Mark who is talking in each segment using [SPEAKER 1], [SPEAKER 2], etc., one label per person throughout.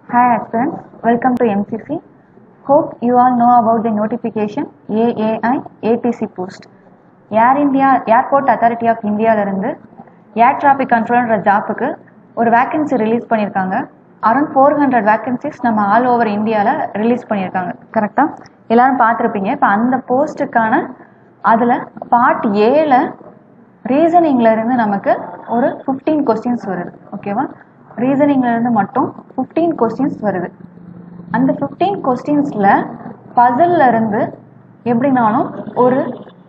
[SPEAKER 1] Hi aspirants, welcome to MCC. Hope you all know about the notification AAI ATC post. Air India airport authority of இந்தியாவிலிருந்து air traffic கண்ட்ரோல்ன்ற ஜாப்புக்கு ஒரு vacancy release பண்ணியிருக்காங்க around four hundred vacancies நம்ம all over இந்தியாவில் release பண்ணியிருக்காங்க கரெக்டாக எல்லாரும் பார்த்துருப்பீங்க இப்போ அந்த போஸ்ட்டுக்கான அதில் பார்ட் ஏல ரீசனிங்ல இருந்து நமக்கு ஒரு ஃபிஃப்டீன் கொஸ்டின்ஸ் வருது ஓகேவா ரீசனிங்ல இருந்து மட்டும் ஃபிஃப்டீன் கொஸ்டின்ஸ் வருது அந்த ஃபிஃப்டீன் கொஸ்டின்ஸில் பசில்ல இருந்து எப்படினாலும் ஒரு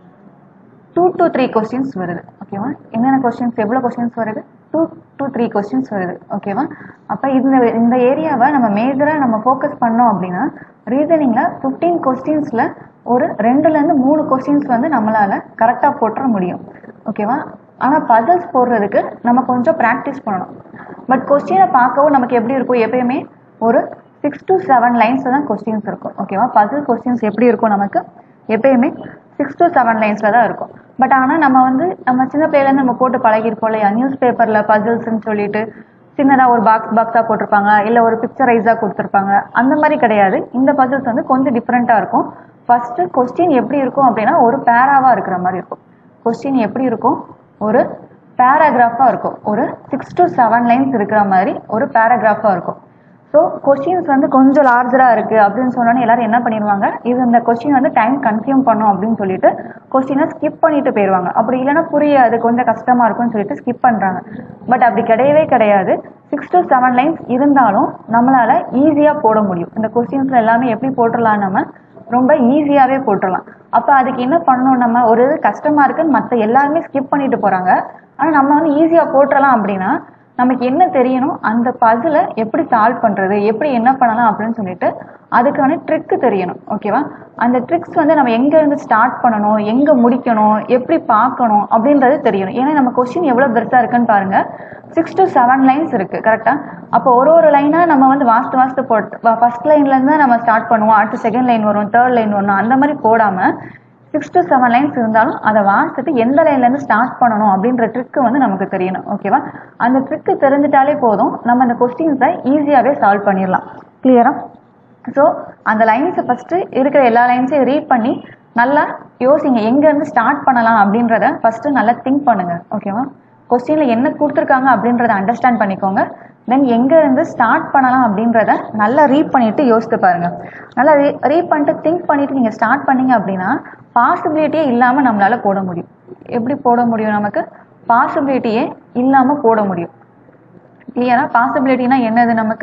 [SPEAKER 1] டூ டு த்ரீ கொஸ்டின்ஸ் வருது ஓகேவா என்னென்ன கொஸ்டின்ஸ் எவ்வளோ கொஸ்டின்ஸ் வருது டூ டு த்ரீ கொஸ்டின்ஸ் வருது ஓகேவா அப்போ இந்த இந்த ஏரியாவை நம்ம மேஜராக நம்ம ஃபோக்கஸ் பண்ணோம் அப்படின்னா ரீசனிங்கில் ஃபிஃப்டீன் கொஸ்டின்ஸில் ஒரு ரெண்டுலேருந்து மூணு கொஸ்டின்ஸ் வந்து நம்மளால் கரெக்டாக போட்டுற முடியும் ஓகேவா ஆனால் பசில்ஸ் போடுறதுக்கு நம்ம கொஞ்சம் ப்ராக்டிஸ் பண்ணணும் பட் கொஸ்டினை பார்க்கவும் நமக்கு எப்படி இருக்கும் எப்பயுமே ஒரு சிக்ஸ் டு செவன் லைன்ஸில் தான் கொஸ்டின்ஸ் இருக்கும் ஓகேவா பசில் கொஸ்டின்ஸ் எப்படி இருக்கும் நமக்கு எப்பயுமே சிக்ஸ் டு செவன் லைன்ஸில் தான் இருக்கும் பட் ஆனால் நம்ம வந்து நம்ம சின்ன பிள்ளைலேருந்து நம்ம போட்டு பழகிருப்போம் இல்லையா நியூஸ் பேப்பரில் பசில்ஸ்ன்னு சொல்லிட்டு சின்னதாக ஒரு பாக்ஸ் பாக்ஸாக போட்டிருப்பாங்க இல்லை ஒரு பிக்சரைஸாக கொடுத்துருப்பாங்க அந்த மாதிரி கிடையாது இந்த பசில்ஸ் வந்து கொஞ்சம் டிஃப்ரெண்ட்டாக இருக்கும் ஃபஸ்ட்டு கொஸ்டின் எப்படி இருக்கும் அப்படின்னா ஒரு பேராவாக இருக்கிற மாதிரி இருக்கும் கொஸ்டின் எப்படி இருக்கும் ஒரு பேராகிராஃபாக இருக்கும் ஒரு சிக்ஸ் டு செவன் லைன்ஸ் இருக்கிற மாதிரி ஒரு பேராகிராஃபாக இருக்கும் ஸோ கொஸ்டின்ஸ் வந்து கொஞ்சம் லார்ஜராக இருக்குது அப்படின்னு சொன்னோன்னே எல்லாரும் என்ன பண்ணிடுவாங்க இது இந்த கொஸ்டின் வந்து டைம் கன்சியூம் பண்ணும் அப்படின்னு சொல்லிட்டு கொஸ்டினை ஸ்கிப் பண்ணிட்டு போயிடுவாங்க அப்படி இல்லைன்னா புரியாது கொஞ்சம் கஷ்டமாக இருக்கும்னு சொல்லிட்டு ஸ்கிப் பண்ணுறாங்க பட் அப்படி கிடையவே கிடையாது சிக்ஸ் டு செவன் லைன்ஸ் இருந்தாலும் நம்மளால் ஈஸியாக போட முடியும் இந்த கொஸ்டின்ஸில் எல்லாமே எப்படி போட்டுடலாம் நம்ம ரொம்ப ஈஸியாகவே போட்டுடலாம் அப்போ அதுக்கு என்ன பண்ணணும் நம்ம ஒரு இது கஷ்டமாக இருக்குன்னு மற்ற எல்லாருமே ஸ்கிப் பண்ணிட்டு போகிறாங்க ஆனால் நம்ம வந்து ஈஸியாக போட்டுடலாம் அப்படின்னா நமக்கு என்ன தெரியணும் அந்த பசிலை எப்படி சால்வ் பண்ணுறது எப்படி என்ன பண்ணலாம் அப்படின்னு சொல்லிட்டு அதுக்கான ட்ரிக்கு தெரியணும் ஓகேவா அந்த ட்ரிக்ஸ் வந்து நம்ம எங்கேருந்து ஸ்டார்ட் பண்ணணும் எங்கே முடிக்கணும் எப்படி பார்க்கணும் அப்படின்றது தெரியணும் ஏன்னா நம்ம கொஸ்டின் எவ்வளோ பெருசாக இருக்குன்னு பாருங்கள் சிக்ஸ் டு செவன் லைன்ஸ் இருக்குது கரெக்டாக அப்போ ஒரு ஒரு லைனாக நம்ம வந்து வாஸ்ட் வாஸ்ட் போட்டு ஃபஸ்ட் லைன்லேருந்து நம்ம ஸ்டார்ட் பண்ணுவோம் அடுத்து செகண்ட் லைன் வரும் தேர்ட் லைன் வரும் அந்த மாதிரி போடாமல் சிக்ஸ் டு செவன் லைன்ஸ் இருந்தாலும் அதை வாசிட்டு எந்த லைன்லேருந்து ஸ்டார்ட் பண்ணணும் அப்படின்ற ட்ரிக்கு வந்து நமக்கு தெரியணும் ஓகேவா அந்த ட்ரிக்கு தெரிஞ்சிட்டாலே போதும் நம்ம அந்த கொஸ்டின்ஸை ஈஸியாகவே சால்வ் பண்ணிடலாம் கிளியரா ஸோ அந்த லைன்ஸை ஃபஸ்ட்டு இருக்கிற எல்லா லைன்ஸையும் ரீட் பண்ணி நல்லா யோசிங்க எங்கேருந்து ஸ்டார்ட் பண்ணலாம் அப்படின்றத ஃபஸ்ட்டு நல்லா திங்க் பண்ணுங்கள் ஓகேவா கொஸ்டினில் என்ன கொடுத்துருக்காங்க அப்படின்றத அண்டர்ஸ்டாண்ட் பண்ணிக்கோங்க தென் எங்கேருந்து ஸ்டார்ட் பண்ணலாம் அப்படின்றத நல்லா ரீட் பண்ணிவிட்டு யோசித்து பாருங்கள் நல்லா ரீ ரீட் பண்ணிட்டு திங்க் பண்ணிவிட்டு நீங்கள் ஸ்டார்ட் பண்ணீங்க அப்படின்னா பாசிபிலிட்டியே இல்லாமல் நம்மளால் போட முடியும் எப்படி போட முடியும் நமக்கு பாசிபிலிட்டியே இல்லாமல் போட முடியும் கிளியரா பாசிபிலிட்டினா என்னது நமக்கு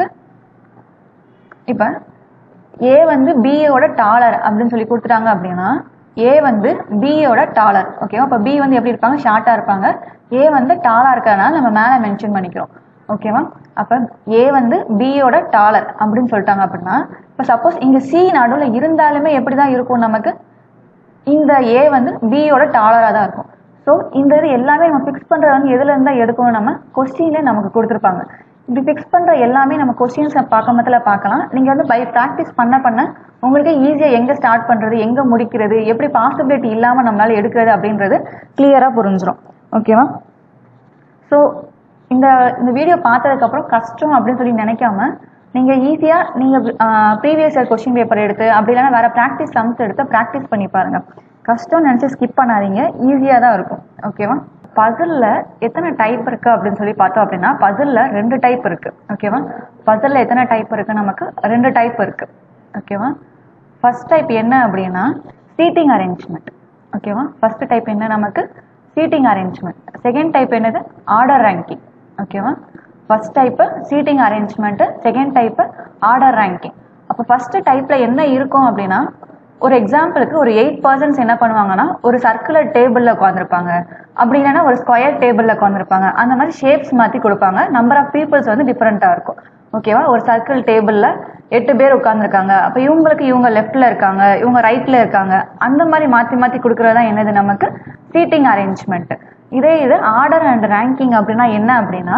[SPEAKER 1] இப்போ ஏ வந்து பிஏவோட டாலர் அப்படின்னு சொல்லி கொடுத்துட்டாங்க அப்படின்னா ஏ வந்து பிஏவோட டாலர் ஓகேவா இப்போ பி வந்து எப்படி இருப்பாங்க ஷார்ட்டாக இருப்பாங்க ஏ வந்து டாலாக இருக்கிறதுனால நம்ம மேலே மென்ஷன் பண்ணிக்கிறோம் ஓகேவா அப்போ ஏ வந்து பியோட டாலர் அப்படின்னு சொல்லிட்டாங்க அப்படின்னா இப்போ சப்போஸ் இங்கே சி நடுவில் இருந்தாலுமே எப்படி தான் இருக்கும் நமக்கு இந்த ஏ வந்து பியோட டாலராக தான் இருக்கும் ஸோ இந்த இது எல்லாமே நம்ம ஃபிக்ஸ் பண்ணுறது வந்து எதுல இருந்தால் எடுக்கணும் நம்ம கொஸ்டின்ல நமக்கு கொடுத்துருப்பாங்க இப்படி ஃபிக்ஸ் பண்ணுற எல்லாமே நம்ம கொஸ்டின்ஸ் பார்க்கமத்தில் பார்க்கலாம் நீங்கள் வந்து பை ப்ராக்டிஸ் பண்ண பண்ண உங்களுக்கு ஈஸியாக எங்கே ஸ்டார்ட் பண்ணுறது எங்கே முடிக்கிறது எப்படி பாசிபிலிட்டி இல்லாமல் நம்மளால் எடுக்கிறது அப்படின்றது கிளியராக புரிஞ்சிடும் ஓகேவா ஸோ இந்த இந்த வீடியோ பார்த்ததுக்கப்புறம் கஷ்டம் அப்படின்னு சொல்லி நினைக்காம நீங்கள் ஈஸியாக நீங்கள் ப்ரீவியஸ் இயர் கொஸ்டின் பேப்பர் எடுத்து அப்படி இல்லைன்னா வேறு ப்ராக்டிஸ் சம்ஸ் எடுத்து ப்ராக்டிஸ் பண்ணி பாருங்கள் கஷ்டம்னு நினச்சி ஸ்கிப் பண்ணாதீங்க ஈஸியாக தான் இருக்கும் ஓகேவா பசிலில் எத்தனை டைப் இருக்குது அப்படின்னு சொல்லி பார்த்தோம் அப்படின்னா பசிலில் ரெண்டு டைப் இருக்குது ஓகேவா பசிலில் எத்தனை டைப் இருக்குது நமக்கு ரெண்டு டைப் இருக்குது ஓகேவா ஃபர்ஸ்ட் டைப் என்ன அப்படின்னா சீட்டிங் அரேஞ்ச்மெண்ட் ஓகேவா ஃபர்ஸ்ட் டைப் என்ன நமக்கு சீட்டிங் அரேஞ்ச்மெண்ட் செகண்ட் டைப் என்னது ஆர்டர் ரேங்கிங் ஓகேவா first type seating arrangement second type order ranking அப்போ ஃபர்ஸ்ட் டைப்பில் என்ன இருக்கும் அப்படின்னா ஒரு எக்ஸாம்பிளுக்கு ஒரு எயிட் பர்சன்ஸ் என்ன பண்ணுவாங்கன்னா ஒரு சர்க்குலர் டேபிளில் உட்காந்துருப்பாங்க அப்படி இல்லைன்னா ஒரு ஸ்கொயர் டேபிளில் உட்காந்துருப்பாங்க அந்த மாதிரி ஷேப்ஸ் மாற்றி கொடுப்பாங்க நம்பர் ஆஃப் பீப்புள்ஸ் வந்து டிஃப்ரெண்ட்டாக இருக்கும் ஓகேவா ஒரு சர்க்கிள் டேபிளில் எட்டு பேர் உட்காந்துருக்காங்க அப்போ இவங்களுக்கு இவங்க லெஃப்டில் இருக்காங்க இவங்க ரைட்டில் இருக்காங்க அந்த மாதிரி மாற்றி மாற்றி கொடுக்குறது தான் என்னது நமக்கு சீட்டிங் அரேஞ்ச்மெண்ட் இதே இது ஆர்டர் அண்ட் ரேங்கிங் அப்படின்னா என்ன அப்படின்னா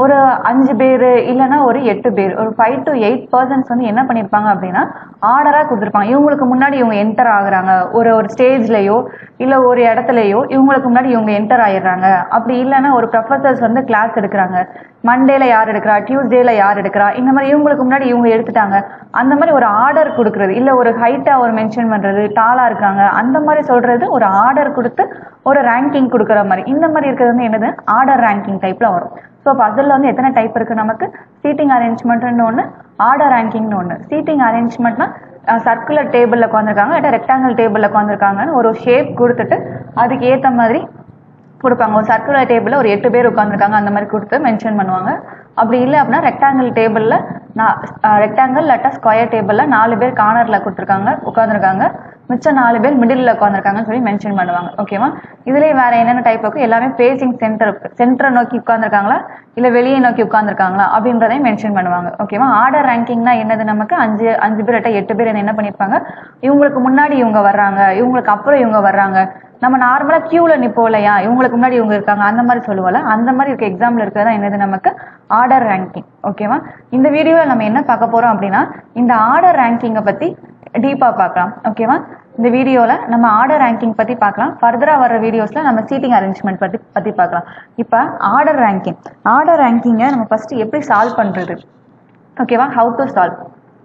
[SPEAKER 1] ஒரு அஞ்சு பேர் இல்லைன்னா ஒரு எட்டு பேர் ஒரு ஃபைவ் டு எயிட் பர்சன்ஸ் வந்து என்ன பண்ணியிருப்பாங்க அப்படின்னா ஆர்டராக கொடுத்துருப்பாங்க இவங்களுக்கு முன்னாடி இவங்க என்டர் ஆகுறாங்க ஒரு ஒரு ஸ்டேஜ்லேயோ இல்லை ஒரு இடத்துலையோ இவங்களுக்கு முன்னாடி இவங்க என்டர் ஆயிடுறாங்க அப்படி இல்லைன்னா ஒரு ப்ரொஃபசர்ஸ் வந்து கிளாஸ் எடுக்கிறாங்க மண்டேல யார் எடுக்கிறா டியூஸ்டேல யார் எடுக்கிறா இந்த மாதிரி இவங்களுக்கு முன்னாடி இவங்க எடுத்துட்டாங்க அந்த மாதிரி ஒரு ஆர்டர் கொடுக்கறது இல்லை ஒரு ஹைட்டாக ஒரு மென்ஷன் பண்ணுறது டாலாக இருக்காங்க அந்த மாதிரி சொல்கிறது ஒரு ஆர்டர் கொடுத்து ஒரு ரேங்கிங் கொடுக்குற மாதிரி இந்த மாதிரி இருக்கிறது வந்து என்னது ஆர்டர் ரேங்கிங் டைப்பில் வரும் ஸோ பசிலில் வந்து எத்தனை டைப் இருக்குது நமக்கு சீட்டிங் அரேஞ்ச்மெண்ட்னு ஒன்று ஆர்டர் ரேங்கிங்னு ஒன்று சீட்டிங் அரேஞ்ச்மெண்ட்னா சர்க்குலர் டேபிளில் உட்காந்துருக்காங்க இல்லாட்டா ரெக்டாங்கிள் டேபிளில் உட்காந்துருக்காங்கன்னு ஒரு ஷேப் கொடுத்துட்டு அதுக்கு ஏற்ற மாதிரி கொடுப்பாங்க ஒரு சர்க்குலர் டேபிளில் ஒரு எட்டு பேர் உட்காந்துருக்காங்க அந்த மாதிரி கொடுத்து மென்ஷன் பண்ணுவாங்க அப்படி இல்லை அப்படின்னா ரெக்டாங்கிள் டேபிளில் நான் ரெக்டாங்கிள் இல்லாட்டா ஸ்கொயர் டேபிளில் நாலு பேர் கார்னரில் கொடுத்துருக்காங்க உட்காந்துருக்காங்க மிச்சம் நாலு பேர் மிடில் உட்காந்துருக்காங்கன்னு சொல்லி மென்ஷன் பண்ணுவாங்க ஓகேவா இதுலேயே வேற என்னென்ன டைப் இருக்கு எல்லாமே ஃபேசிங் சென்டர் சென்டரை நோக்கி உட்காந்துருக்காங்களா இல்லை வெளியே நோக்கி உட்காந்துருக்காங்களா அப்படின்றதையும் மென்ஷன் பண்ணுவாங்க ஓகேவா ஆர்டர் ரேங்கிங்னா என்னது நமக்கு அஞ்சு அஞ்சு பேர் இல்லாட்டா எட்டு பேர் என்ன பண்ணியிருப்பாங்க இவங்களுக்கு முன்னாடி இவங்க வர்றாங்க இவங்களுக்கு அப்புறம் இவங்க வர்றாங்க நம்ம நார்மலாக க்யூவில் நிற்போம் இல்லையா இவங்களுக்கு முன்னாடி இவங்க இருக்காங்க அந்த மாதிரி சொல்லுவோம்ல அந்த மாதிரி இருக்க எக்ஸாம்பிள் இருக்கிறதா என்னது நமக்கு ஆர்டர் ரேங்கிங் ஓகேவா இந்த வீடியோவில் நம்ம என்ன பார்க்க போகிறோம் அப்படின்னா இந்த ஆர்டர் ரேங்கிங்கை பற்றி டீப்பாக பார்க்கலாம் ஓகேவா இந்த வீடியோவில் நம்ம ஆர்டர் ரேங்கிங் பற்றி பார்க்கலாம் ஃபர்தராக வர வீடியோஸில் நம்ம சீட்டிங் அரேஞ்ச்மெண்ட் பற்றி பற்றி பார்க்கலாம் இப்போ ஆர்டர் ரேங்கிங் ஆர்டர் ரேங்கிங்கை நம்ம ஃபஸ்ட்டு எப்படி சால்வ் பண்ணுறது ஓகேவா ஹவு டு சால்வ்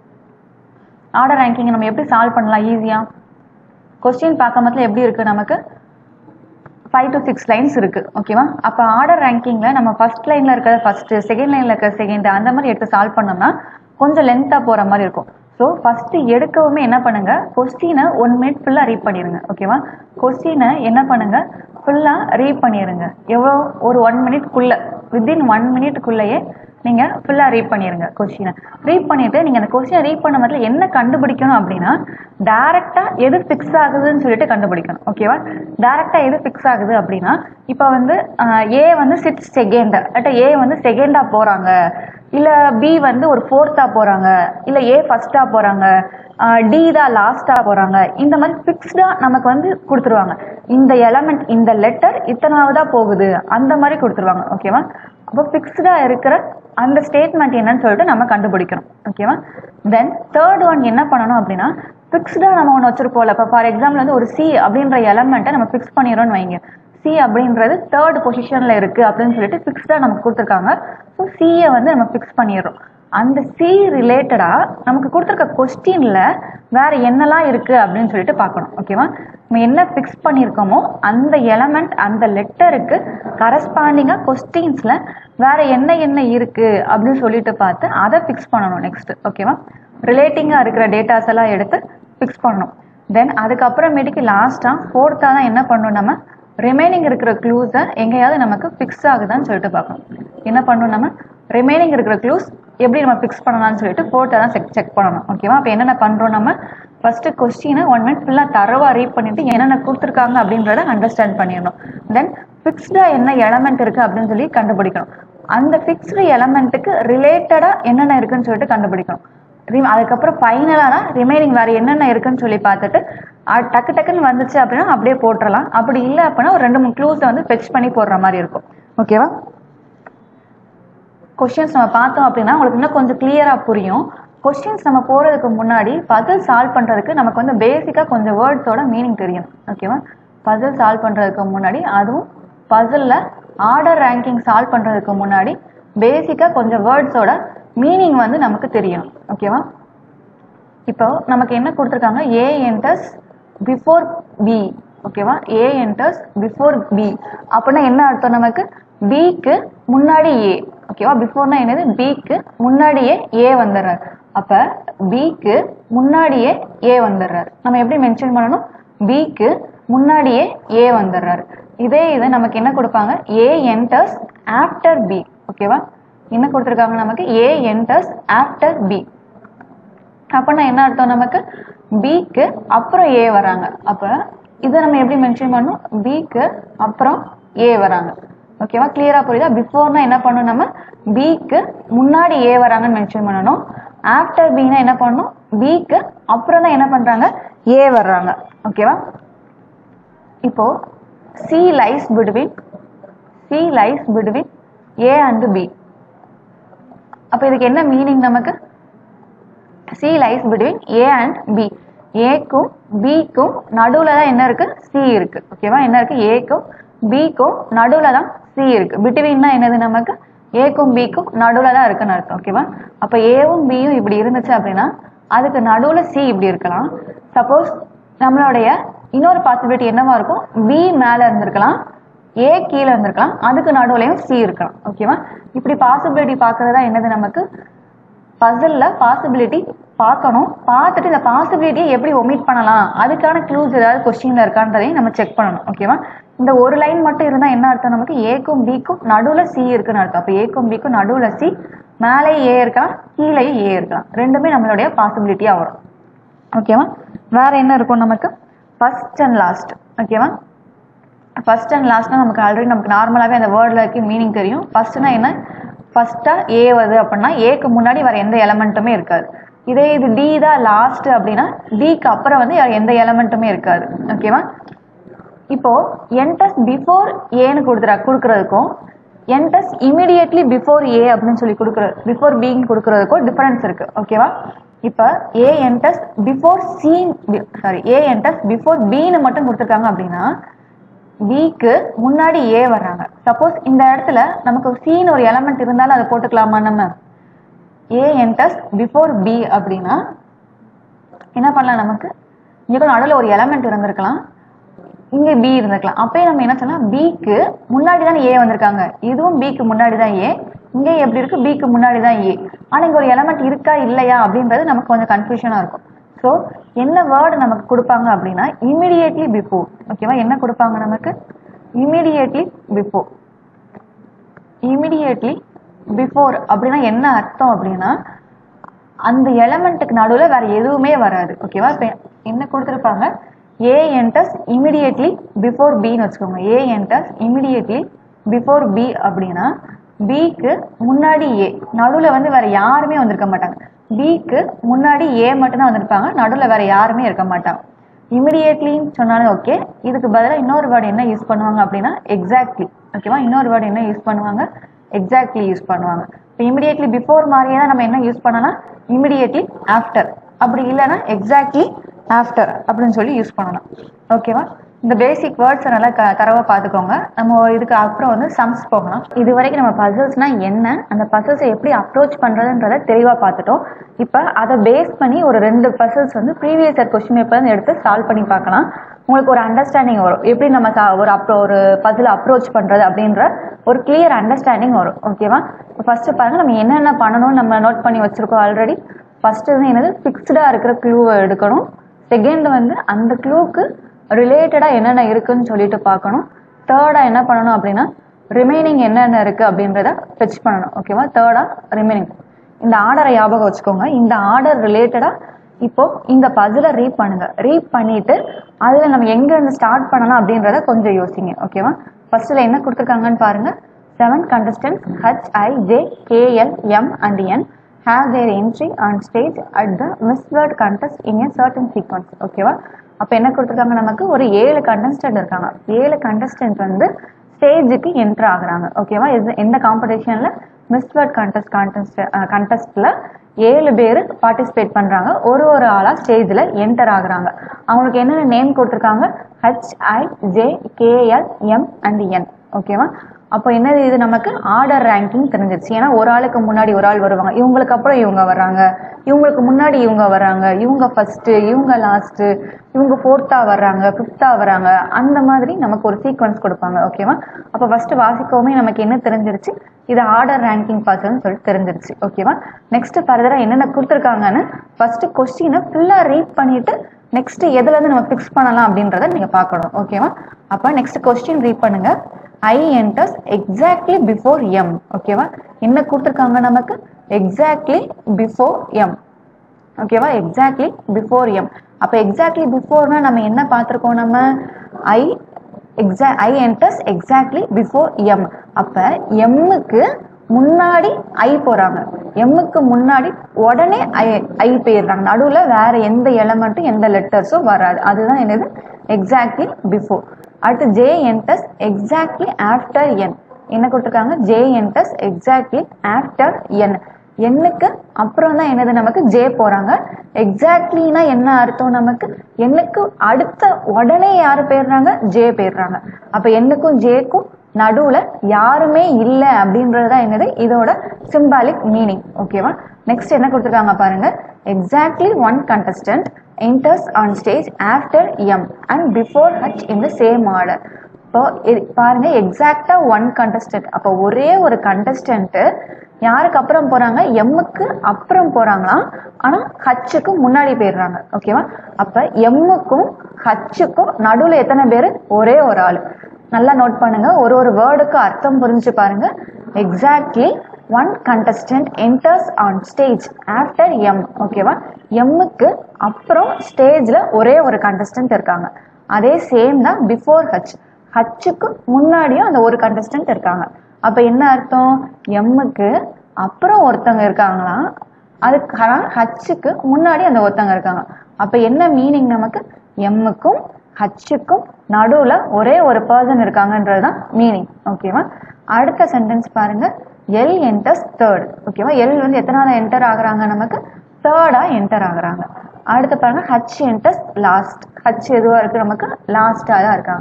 [SPEAKER 1] ஆர்டர் ரேங்கிங்கை நம்ம எப்படி சால்வ் பண்ணலாம் ஈஸியாக கொஸ்டின் பார்க்கும்போது எப்படி இருக்கு நமக்கு ஃபைவ் டு சிக்ஸ் லைன்ஸ் இருக்கு ஓகேவா அப்போ ஆர்டர் ரேங்கிங்கில் நம்ம ஃபர்ஸ்ட் லைனில் இருக்கிற ஃபர்ஸ்ட் செகண்ட் லைனில் இருக்கிற செகண்ட் அந்த மாதிரி எடுத்து சால்வ் பண்ணோம்னா கொஞ்சம் லென்த்தாக போகிற மாதிரி இருக்கும் ஸோ ஃபஸ்ட்டு எடுக்கவுமே என்ன பண்ணுங்க கொஸ்டினை ஒன் மினிட் ஃபுல்லாக ரீட் பண்ணிடுங்க ஓகேவா கொஸ்டினை என்ன பண்ணுங்க ஃபுல்லாக ரீட் பண்ணிடுங்க எவ்வளோ ஒரு ஒன் மினிட்குள்ளே வித்தின் ஒன் மினிட்குள்ளேயே நீங்கள் ஃபுல்லாக ரீட் பண்ணிடுங்க கொஸ்டினை ரீட் பண்ணிவிட்டு நீங்கள் அந்த கொஸ்டினை ரீட் பண்ண மாதிரி என்ன கண்டுபிடிக்கணும் அப்படின்னா டேரெக்டாக எது ஃபிக்ஸ் ஆகுதுன்னு சொல்லிட்டு கண்டுபிடிக்கணும் ஓகேவா டேரெக்டாக எது ஃபிக்ஸ் ஆகுது அப்படின்னா இப்போ வந்து ஏ வந்து சிக்ஸ் செகண்ட் அட்ட ஏ வந்து செகண்டாக போகிறாங்க இல்லை பி வந்து ஒரு ஃபோர்த்தாக போகிறாங்க இல்லை ஏ ஃபஸ்ட்டாக போகிறாங்க டி தான் லாஸ்ட்டாக போகிறாங்க இந்த மாதிரி ஃபிக்ஸ்டாக நமக்கு வந்து கொடுத்துருவாங்க இந்த எலமெண்ட் இந்த லெட்டர் இத்தனாவதா போகுது அந்த மாதிரி கொடுத்துருவாங்க ஓகேவா அப்போ ஃபிக்ஸ்டாக இருக்கிற அந்த ஸ்டேட்மெண்ட் என்னன்னு சொல்லிட்டு நம்ம கண்டுபிடிக்கணும் ஓகேவா தென் தேர்ட் ஒன் என்ன பண்ணணும் அப்படின்னா ஃபிக்ஸ்டாக நம்ம ஒன்று வச்சிருப்போம்ல இப்போ ஃபார் எக்ஸாம்பிள் வந்து ஒரு சி அப்படின்ற எலமெண்ட்டை நம்ம ஃபிக்ஸ் பண்ணிடுறோம்னு வைங்க சி அப்படின்றது தேர்ட் பொசிஷனில் இருக்குது அப்படின்னு சொல்லிட்டு ஃபிக்ஸ்டாக நமக்கு கொடுத்துருக்காங்க ஸோ சியை வந்து நம்ம ஃபிக்ஸ் பண்ணிடுறோம் அந்த சி ரிலேட்டடாக நமக்கு கொடுத்துருக்க கொஸ்டினில் வேற என்னெல்லாம் இருக்குது அப்படின்னு சொல்லிட்டு பார்க்கணும் ஓகேவா நம்ம என்ன ஃபிக்ஸ் பண்ணியிருக்கோமோ அந்த எலமெண்ட் அந்த லெட்டருக்கு கரஸ்பாண்டிங்காக கொஸ்டின்ஸில் வேற என்ன என்ன இருக்குது அப்படின்னு சொல்லிட்டு பார்த்து அதை ஃபிக்ஸ் பண்ணணும் நெக்ஸ்ட் ஓகேவா ரிலேட்டிங்காக இருக்கிற டேட்டாஸ் எல்லாம் எடுத்து ஃபிக்ஸ் பண்ணணும் தென் அதுக்கப்புறமேட்டுக்கு லாஸ்ட்டாக ஃபோர்த்தாக தான் என்ன பண்ணணும் நம்ம ரிமைனிங் இருக்கிற க்ளூஸை எங்கேயாவது நமக்கு ஃபிக்ஸ் ஆகுதான்னு சொல்லிட்டு பார்க்கணும் என்ன பண்ணணும் நம்ம ரிமைனிங் இருக்கிற க்ளூஸ் எப்படி நம்ம ஃபிக்ஸ் பண்ணலாம்னு சொல்லிட்டு ஃபோர்த்தை தான் செக் செக் பண்ணணும் ஓகேவா அப்போ என்னென்ன பண்ணுறோம் நம்ம ஃபஸ்ட்டு கொஸ்டினை ஒன் மினிட் ஃபுல்லாக தரவாக ரீட் பண்ணிவிட்டு என்னென்ன கொடுத்துருக்காங்க அப்படின்றத அண்டர்ஸ்டாண்ட் பண்ணிடணும் தென் ஃபிக்ஸ்டாக என்ன எலமெண்ட் இருக்குது அப்படின்னு சொல்லி கண்டுபிடிக்கணும் அந்த ஃபிக்ஸ்டு எலமெண்ட்டுக்கு ரிலேட்டடாக என்னென்ன இருக்குன்னு சொல்லிட்டு கண்டுபிடிக்கணும் ரி- அதுக்கப்புறம் ஃபைனலாக தான் ரிமைனிங் வேறு என்னென்ன இருக்குன்னு சொல்லி பார்த்துட்டு அ- டக்கு டக்குன்னு வந்துச்சு அப்படின்னா அப்படியே போட்டுறலாம் அப்படி இல்லை அப்படின்னா ஒரு ரெண்டு மூணு க்ளூஸை வந்து ஃபெச் பண்ணி போடுற மாதிரி இருக்கும் ஓகேவா கொஷின்ஸ் நம்ம பார்த்தோம் அப்படின்னா உங்களுக்கு இன்னும் கொஞ்சம் கிளியராக புரியும் கொஸ்டின்ஸ் நம்ம போகிறதுக்கு முன்னாடி பசில் சால்வ் பண்ணுறதுக்கு நமக்கு வந்து பேசிக்காக கொஞ்சம் வேர்ட்ஸோட மீனிங் தெரியணும் ஓகேவா பசில் சால்வ் பண்ணுறதுக்கு முன்னாடி அதுவும் பசிலில் ஆர்டர் ரேங்கிங் சால்வ் பண்ணுறதுக்கு முன்னாடி பேசிக்காக கொஞ்சம் வேர்ட்ஸோட மீனிங் வந்து நமக்கு தெரியணும் ஓகேவா இப்போ நமக்கு என்ன கொடுத்துருக்காங்க ஏ என்டர்ஸ் பிஃபோர் பி ஓகேவா ஏ என்டர்ஸ் பிஃபோர் பி அப்படின்னா என்ன அர்த்தம் நமக்கு பிக்கு முன்னாடி ஏ ஓகேவா பிஃபோர்னா என்னது பிக்கு முன்னாடியே ஏ வந்துடுறாரு அப்ப பிக்கு முன்னாடியே ஏ வந்துடுறாரு நம்ம எப்படி மென்ஷன் பண்ணணும் பிக்கு முன்னாடியே ஏ வந்துடுறாரு இதே இது நமக்கு என்ன கொடுப்பாங்க ஏ என்டர்ஸ் ஆஃப்டர் பி ஓகேவா என்ன கொடுத்துருக்காங்க நமக்கு ஏ என்டர்ஸ் ஆஃப்டர் பி அப்போனா என்ன அர்த்தம் நமக்கு பிக்கு அப்புறம் ஏ வராங்க அப்போ இதை நம்ம எப்படி மென்ஷன் பண்ணணும் பிக்கு அப்புறம் ஏ வராங்க ஓகேவா கிளியரா புரியுதா பிஃபோர்னா என்ன பண்ணணும் நம்ம பிக்கு முன்னாடி ஏ வராங்கன்னு மென்ஷன் பண்ணணும் ஆஃப்டர் பினா என்ன பண்ணணும் பிக்கு அப்புறம் தான் என்ன பண்றாங்க ஏ வர்றாங்க ஓகேவா இப்போ C lies between C lies between A and B அப்போ இதுக்கு என்ன மீனிங் நமக்கு C lies between A and B ஏக்கும் பிக்கும் நடுவில் தான் என்ன இருக்கு சி இருக்கு ஓகேவா என்ன இருக்கு ஏக்கும் பிக்கும் நடுவில் தான் சி இருக்கு பிட்வீன்னா என்னது நமக்கு ஏக்கும் பிக்கும் நடுவில் தான் இருக்குன்னு அர்த்தம் ஓகேவா அப்போ ஏவும் பியும் இப்படி இருந்துச்சு அப்படின்னா அதுக்கு நடுவில் சி இப்படி இருக்கலாம் சப்போஸ் நம்மளுடைய இன்னொரு பாசிபிலிட்டி என்னவா இருக்கும் பி மேலே இருந்திருக்கலாம் ஏ கீழே இருந்திருக்கலாம் அதுக்கு நடுவுலையும் சி இருக்கலாம் ஓகேவா இப்படி பாசிபிலிட்டி பார்க்கறதா என்னது நமக்கு பசிலில் பாசிபிலிட்டி பார்க்கணும் பார்த்துட்டு இந்த பாசிபிலிட்டியை எப்படி ஒமிட் பண்ணலாம் அதுக்கான க்ளூஸ் ஏதாவது கொஸ்டின்ல இருக்கான்றதையும் நம்ம செக் பண்ணணும் ஓகேவா இந்த ஒரு லைன் மட்டும் இருந்தால் என்ன அர்த்தம் நமக்கு ஏக்கும் பிக்கும் நடுவில் சி இருக்குன்னு அர்த்தம் அப்போ ஏக்கும் பிக்கும் நடுவில் சி மேலே ஏ இருக்கலாம் கீழேயும் ஏ இருக்கலாம் ரெண்டுமே நம்மளுடைய பாசிபிலிட்டியாக வரும் ஓகேவா வேற என்ன இருக்கும் நமக்கு ஃபர்ஸ்ட் அண்ட் லாஸ்ட் ஓகேவா ஃபர்ஸ்ட் அண்ட் லாஸ்ட்னா நமக்கு ஆல்ரெடி நமக்கு நார்மலாகவே அந்த வேர்டில் இருக்க மீனிங் தெரியும் ஃபர்ஸ்ட்னா என்ன ஃபர்ஸ்ட்டாக ஏ வருது அப்படின்னா ஏக்கு முன்னாடி வேற எந்த எலமெண்ட்டுமே இருக்காது இதே இது டி தான் லாஸ்ட் அப்படின்னா டிக்கு அப்புறம் வந்து வேற எந்த எலமெண்ட்டுமே இருக்காது ஓகேவா இப்போ என்டஸ் பிஃபோர் ஏன்னு கொடுத்துற கொடுக்கறதுக்கும் என்டஸ் இமிடியட்லி பிஃபோர் ஏ அப்படின்னு சொல்லி கொடுக்குறது பிஃபோர் பின்னு கொடுக்கறதுக்கும் டிஃபரன்ஸ் இருக்கு ஓகேவா இப்போ A enters before C sorry A enters before பின்னு மட்டும் கொடுத்துருக்காங்க அப்படின்னா பிக்கு முன்னாடி ஏ வர்றாங்க சப்போஸ் இந்த இடத்துல நமக்கு சின்னு ஒரு எலமெண்ட் இருந்தாலும் அதை போட்டுக்கலாமா நம்ம ஏ என்டஸ் பிஃபோர் பி அப்படின்னா என்ன பண்ணலாம் நமக்கு இங்கே நடுவில் ஒரு எலமெண்ட் இருந்திருக்கலாம் இங்கே பி இருந்திருக்கலாம் அப்பயே நம்ம என்ன சொல்லலாம் பிக்கு முன்னாடி தான் ஏ வந்திருக்காங்க இதுவும் பிக்கு முன்னாடி தான் ஏ இங்கே எப்படி இருக்கு பிக்கு முன்னாடி தான் ஏ ஆனால் இங்கே ஒரு எலமெண்ட் இருக்கா இல்லையா அப்படின்றது நமக்கு கொஞ்சம் கன்ஃபியூஷனாக இருக்கும் ஸோ என்ன வேர்டு நமக்கு கொடுப்பாங்க அப்படின்னா இமிடியேட்லி பிஃபோர் ஓகேவா என்ன கொடுப்பாங்க நமக்கு இமிடியேட்லி பிஃபோர் இமிடியேட்லி பிஃபோர் அப்படின்னா என்ன அர்த்தம் அப்படின்னா அந்த எலமெண்ட்டுக்கு நடுவில் வேற எதுவுமே வராது ஓகேவா இப்போ என்ன கொடுத்துருப்பாங்க ஏ என்டஸ் இமிடியேட்லி பிஃபோர் பின்னு வச்சுக்கோங்க A enters immediately before B அப்படின்னா பிக்கு முன்னாடி ஏ நடுவில் வந்து வேற யாருமே வந்திருக்க மாட்டாங்க பிக்கு முன்னாடி ஏ மட்டும்தான் வந்திருப்பாங்க நடுவில் வேற யாருமே இருக்க மாட்டாங்க இமிடியேட்லின்னு சொன்னாலும் ஓகே இதுக்கு பதிலாக இன்னொரு வேர்டு என்ன யூஸ் பண்ணுவாங்க அப்படின்னா எக்ஸாக்ட்லி ஓகேவா இன்னொரு வேர்டு என்ன யூஸ் பண்ணுவாங்க எக்ஸாக்ட்லி யூஸ் பண்ணுவாங்க இப்போ இமிடியேட்லி பிஃபோர் மாதிரியே தான் நம்ம என்ன யூஸ் பண்ணலாம் இமிடியேட்லி ஆஃப்டர் அப்படி இல்லைன்னா எக்ஸாக்ட்லி ஆஃப்டர் அப்படின்னு சொல்லி யூஸ் பண்ணலாம் ஓகேவா இந்த பேசிக் வேர்ட்ஸை நல்லா க தரவாக பார்த்துக்கோங்க நம்ம இதுக்கு அப்புறம் வந்து சம்ஸ் போகலாம் இது வரைக்கும் நம்ம பசல்ஸ்னால் என்ன அந்த பசல்ஸை எப்படி அப்ரோச் பண்ணுறதுன்றத தெளிவாக பார்த்துட்டோம் இப்போ அதை பேஸ் பண்ணி ஒரு ரெண்டு பசல்ஸ் வந்து ப்ரீவியஸ் இயர் கொஸ்டின் பேப்பர் எடுத்து சால்வ் பண்ணி பார்க்கலாம் உங்களுக்கு ஒரு அண்டர்ஸ்டாண்டிங் வரும் எப்படி நம்ம சா- ஒரு அப்ரோ ஒரு பசில் அப்ரோச் பண்ணுறது அப்படின்ற ஒரு கிளியர் அண்டர்ஸ்டாண்டிங் வரும் ஓகேவா ஃபர்ஸ்ட் பாருங்க நம்ம என்னென்ன பண்ணணும்னு நம்ம நோட் பண்ணி வச்சிருக்கோம் ஆல்ரெடி ஃபர்ஸ்ட் வந்து என்னது ஃபிக்ஸ்டாக இருக்கிற க்ளூவை எடுக்கணும் செகண்ட் வந்து அந்த க்ளூக்கு ரிலேட்டடாக என்னென்ன இருக்குன்னு சொல்லிட்டு பார்க்கணும் தேர்டாக என்ன பண்ணணும் அப்படின்னா ரிமைனிங் என்னென்ன இருக்குது அப்படின்றத ஃபெச் பண்ணணும் ஓகேவா தேர்டாக ரிமைனிங் இந்த ஆர்டரை ஞாபகம் வச்சுக்கோங்க இந்த ஆர்டர் ரிலேட்டடாக இப்போ இந்த பசிலை ரீட் பண்ணுங்க ரீட் பண்ணிட்டு அதில் நம்ம எங்க இருந்து ஸ்டார்ட் பண்ணலாம் அப்படின்றத கொஞ்சம் யோசிங்க ஓகேவா ஃபர்ஸ்ட்ல என்ன கொடுத்துருக்காங்கன்னு பாருங்க seven contestants H I J KL M and N have their entry on stage at the Miss World contest in a certain sequence ஓகேவா அப்போ என்ன கொடுத்துருக்காங்க நமக்கு ஒரு ஏழு கண்டஸ்டன்ட் இருக்காங்க ஏழு கண்டஸ்டன்ட் வந்து ஸ்டேஜுக்கு என்டர் ஆகுறாங்க ஓகேவா இது எந்த காம்படிஷனில் மிஸ் வேர்ல்ட் கண்டஸ்ட் கான்டெஸ்ட் கண்டஸ்டில் ஏழு பேர் பார்ட்டிசிபேட் பண்ணுறாங்க ஒரு ஒரு ஆளாக ஸ்டேஜில் என்டர் ஆகுறாங்க அவங்களுக்கு என்னென்ன நேம் கொடுத்துருக்காங்க H I J KL M and N ஓகேவா அப்போ என்னது இது நமக்கு ஆர்டர் ரேங்கிங் தெரிஞ்சிருச்சு ஏன்னா ஒரு ஆளுக்கு முன்னாடி ஒரு ஆள் வருவாங்க இவங்களுக்கு அப்புறம் இவங்க வர்றாங்க இவங்களுக்கு முன்னாடி இவங்க வர்றாங்க இவங்க ஃபர்ஸ்ட் இவங்க லாஸ்ட் இவங்க ஃபோர்த்தா வர்றாங்க ஃபிஃப்த்தா வர்றாங்க அந்த மாதிரி நமக்கு ஒரு சீக்வன்ஸ் கொடுப்பாங்க ஓகேவா அப்போ ஃபர்ஸ்ட் வாசிக்கவுமே நமக்கு என்ன தெரிஞ்சிருச்சு இது ஆர்டர் ரேங்கிங் பார்த்துன்னு சொல்லிட்டு தெரிஞ்சிருச்சு ஓகேவா நெக்ஸ்ட் ஃபர்தராக என்னென்ன கொடுத்துருக்காங்கன்னு ஃபர்ஸ்ட் கொஸ்டினை ஃபுல்லாக ரீட் பண்ணிட்டு நெக்ஸ்ட் எதுல இருந்து நம்ம ஃபிக்ஸ் பண்ணலாம் அப்படின்றத நீங்க பார்க்கணும் ஓகேவா அப்போ நெக்ஸ்ட் கொஸ்டின் ரீட் பண்ணுங்க I enters exactly before M ஓகேவா என்ன கொடுத்துருக்காங்க நமக்கு எக்ஸாக்ட்லி பிஃபோர் எம் ஓகேவா எக்ஸாக்ட்லி பிஃபோர் எம் அப்போ எக்ஸாக்ட்லி பிஃபோர்னா நம்ம என்ன பார்த்துருக்கோம் நம்ம ஐ எக்ஸா I enters exactly before M அப்போ எம்முக்கு முன்னாடி ஐ போகிறாங்க எம்முக்கு முன்னாடி உடனே ஐ ஐ போயிடுறாங்க நடுவில் வேற எந்த எலமெண்ட்டும் எந்த லெட்டர்ஸும் வராது அதுதான் என்னது எக்ஸாக்ட்லி பிஃபோர் அடுத்து J enters exactly after N என்ன கொடுத்துருக்காங்க J enters exactly after N எண்ணுக்கு அப்புறம் தான் என்னது நமக்கு ஜே போறாங்க எக்ஸாக்ட்லினா என்ன அர்த்தம் நமக்கு எண்ணுக்கு அடுத்த உடனே யாரு போயிடுறாங்க ஜே போயிடுறாங்க அப்ப எண்ணுக்கும் ஜேக்கும் நடுவுல யாருமே இல்லை அப்படின்றது தான் என்னது இதோட சிம்பாலிக் மீனிங் ஓகேவா நெக்ஸ்ட் என்ன கொடுத்துருக்காங்க பாருங்க exactly one contestant enters on stage after M and before H in the same order. இப்போ இது பாருங்க எக்ஸாக்டா ஒன் கண்டஸ்டன்ட் அப்போ ஒரே ஒரு கண்டஸ்டன்ட் யாருக்கு அப்புறம் போறாங்க எம்முக்கு அப்புறம் போறாங்களாம் ஆனா ஹச்சுக்கு முன்னாடி போயிடுறாங்க ஓகேவா அப்ப எம்முக்கும் ஹச்சுக்கும் நடுவுல எத்தனை பேர் ஒரே ஒரு ஆள் நல்லா நோட் பண்ணுங்க ஒரு ஒரு வேர்டுக்கு அர்த்தம் புரிஞ்சு பாருங்க exactly one contestant enters on stage after M ஓகேவா எம்முக்கு அப்புறம் ஸ்டேஜ்ல ஒரே ஒரு கண்டஸ்டன்ட் இருக்காங்க அதே சேம் தான் பிஃபோர் ஹச் ஹச்சுக்கு முன்னாடியும் அந்த ஒரு கண்டஸ்டன்ட் இருக்காங்க அப்ப என்ன அர்த்தம் எம்முக்கு அப்புறம் ஒருத்தவங்க இருக்காங்களாம் அதுக்கு ஹச்சுக்கு முன்னாடி அந்த ஒருத்தவங்க இருக்காங்க அப்ப என்ன மீனிங் நமக்கு எம்முக்கும் ஹச்சுக்கும் நடுவுல ஒரே ஒரு பர்சன் இருக்காங்கன்றது தான் மீனிங் ஓகேவா அடுத்த சென்டென்ஸ் பாருங்க எல் என்டர்ஸ் தேர்ட் ஓகேவா எல் வந்து எத்தனாவது என்டர் ஆகுறாங்க நமக்கு தேர்டா என்டர் ஆகுறாங்க அடுத்து பாருங்க ஹச் என்டர்ஸ் லாஸ்ட் ஹச் எதுவா இருக்கு நமக்கு லாஸ்டா தான் இருக்காங்க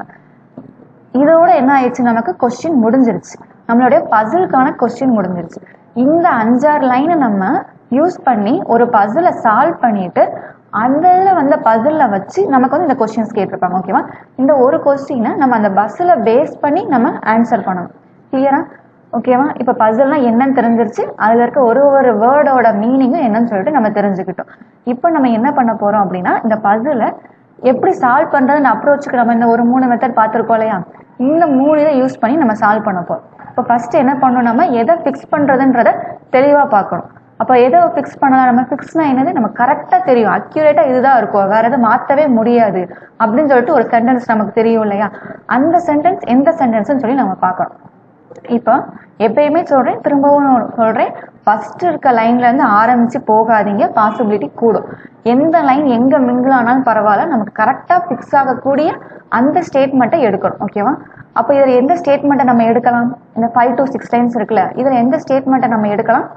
[SPEAKER 1] இதோட என்ன ஆயிடுச்சு நமக்கு கொஸ்டின் முடிஞ்சிருச்சு நம்மளுடைய பசிலுக்கான கொஸ்டின் முடிஞ்சிருச்சு இந்த அஞ்சாறு லைனை நம்ம யூஸ் பண்ணி ஒரு பசிலை சால்வ் பண்ணிட்டு அந்த இதில் வந்த பசிலில் வச்சு நமக்கு வந்து இந்த கொஸ்டின்ஸ் கேட்டிருப்பாங்க ஓகேவா இந்த ஒரு கொஸ்டினை நம்ம அந்த பஸ்ஸில் பேஸ் பண்ணி நம்ம ஆன்சர் பண்ணணும் கிளியரா ஓகேவா இப்போ பசில்னா என்னன்னு தெரிஞ்சிருச்சு அதில் இருக்க ஒரு ஒரு வேர்டோட மீனிங்கும் என்னன்னு சொல்லிட்டு நம்ம தெரிஞ்சுக்கிட்டோம் இப்போ நம்ம என்ன பண்ண போறோம் அப்படின்னா இந்த பசிலை எப்படி சால்வ் பண்றதுன்னு அப்ரோச்சுக்கு நம்ம இந்த ஒரு மூணு மெத்தட் பார்த்துருக்கோம் இல்லையா இந்த மூணு இதை யூஸ் பண்ணி நம்ம சால்வ் பண்ண போறோம் இப்போ ஃபர்ஸ்ட் என்ன பண்ணணும் நம்ம எதை ஃபிக்ஸ் பண்றதுன்றத தெளிவா பார்க்கணும் அப்போ எதை ஃபிக்ஸ் பண்ணலாம் நம்ம ஃபிக்ஸ்னா என்னது நம்ம கரெக்டாக தெரியும் அக்யூரேட்டா இதுதான் இருக்கும் வேற எதுவும் மாற்றவே முடியாது அப்படின்னு சொல்லிட்டு ஒரு சென்டென்ஸ் நமக்கு தெரியும் இல்லையா அந்த சென்டென்ஸ் எந்த சென்டென்ஸ்னு சொல்லி நம்ம பார்க்கணும் இப்போ எப்பயுமே சொல்றேன் திரும்பவும் சொல்றேன் ஃபர்ஸ்ட் இருக்க லைன்ல இருந்து ஆரம்பிச்சு போகாதீங்க பாசிபிலிட்டி கூடும் எந்த லைன் எங்க மிங்கிள் ஆனாலும் பரவாயில்ல நமக்கு கரெக்டா ஃபிக்ஸ் ஆகக்கூடிய அந்த ஸ்டேட்மெண்ட்டை எடுக்கணும் ஓகேவா அப்போ இதில் எந்த ஸ்டேட்மெண்ட்டை நம்ம எடுக்கலாம் இந்த ஃபைவ் டு சிக்ஸ் லைன்ஸ் இருக்குல்ல இதில் எந்த ஸ்டேட்மெண்ட்டை நம்ம எடுக்கலாம்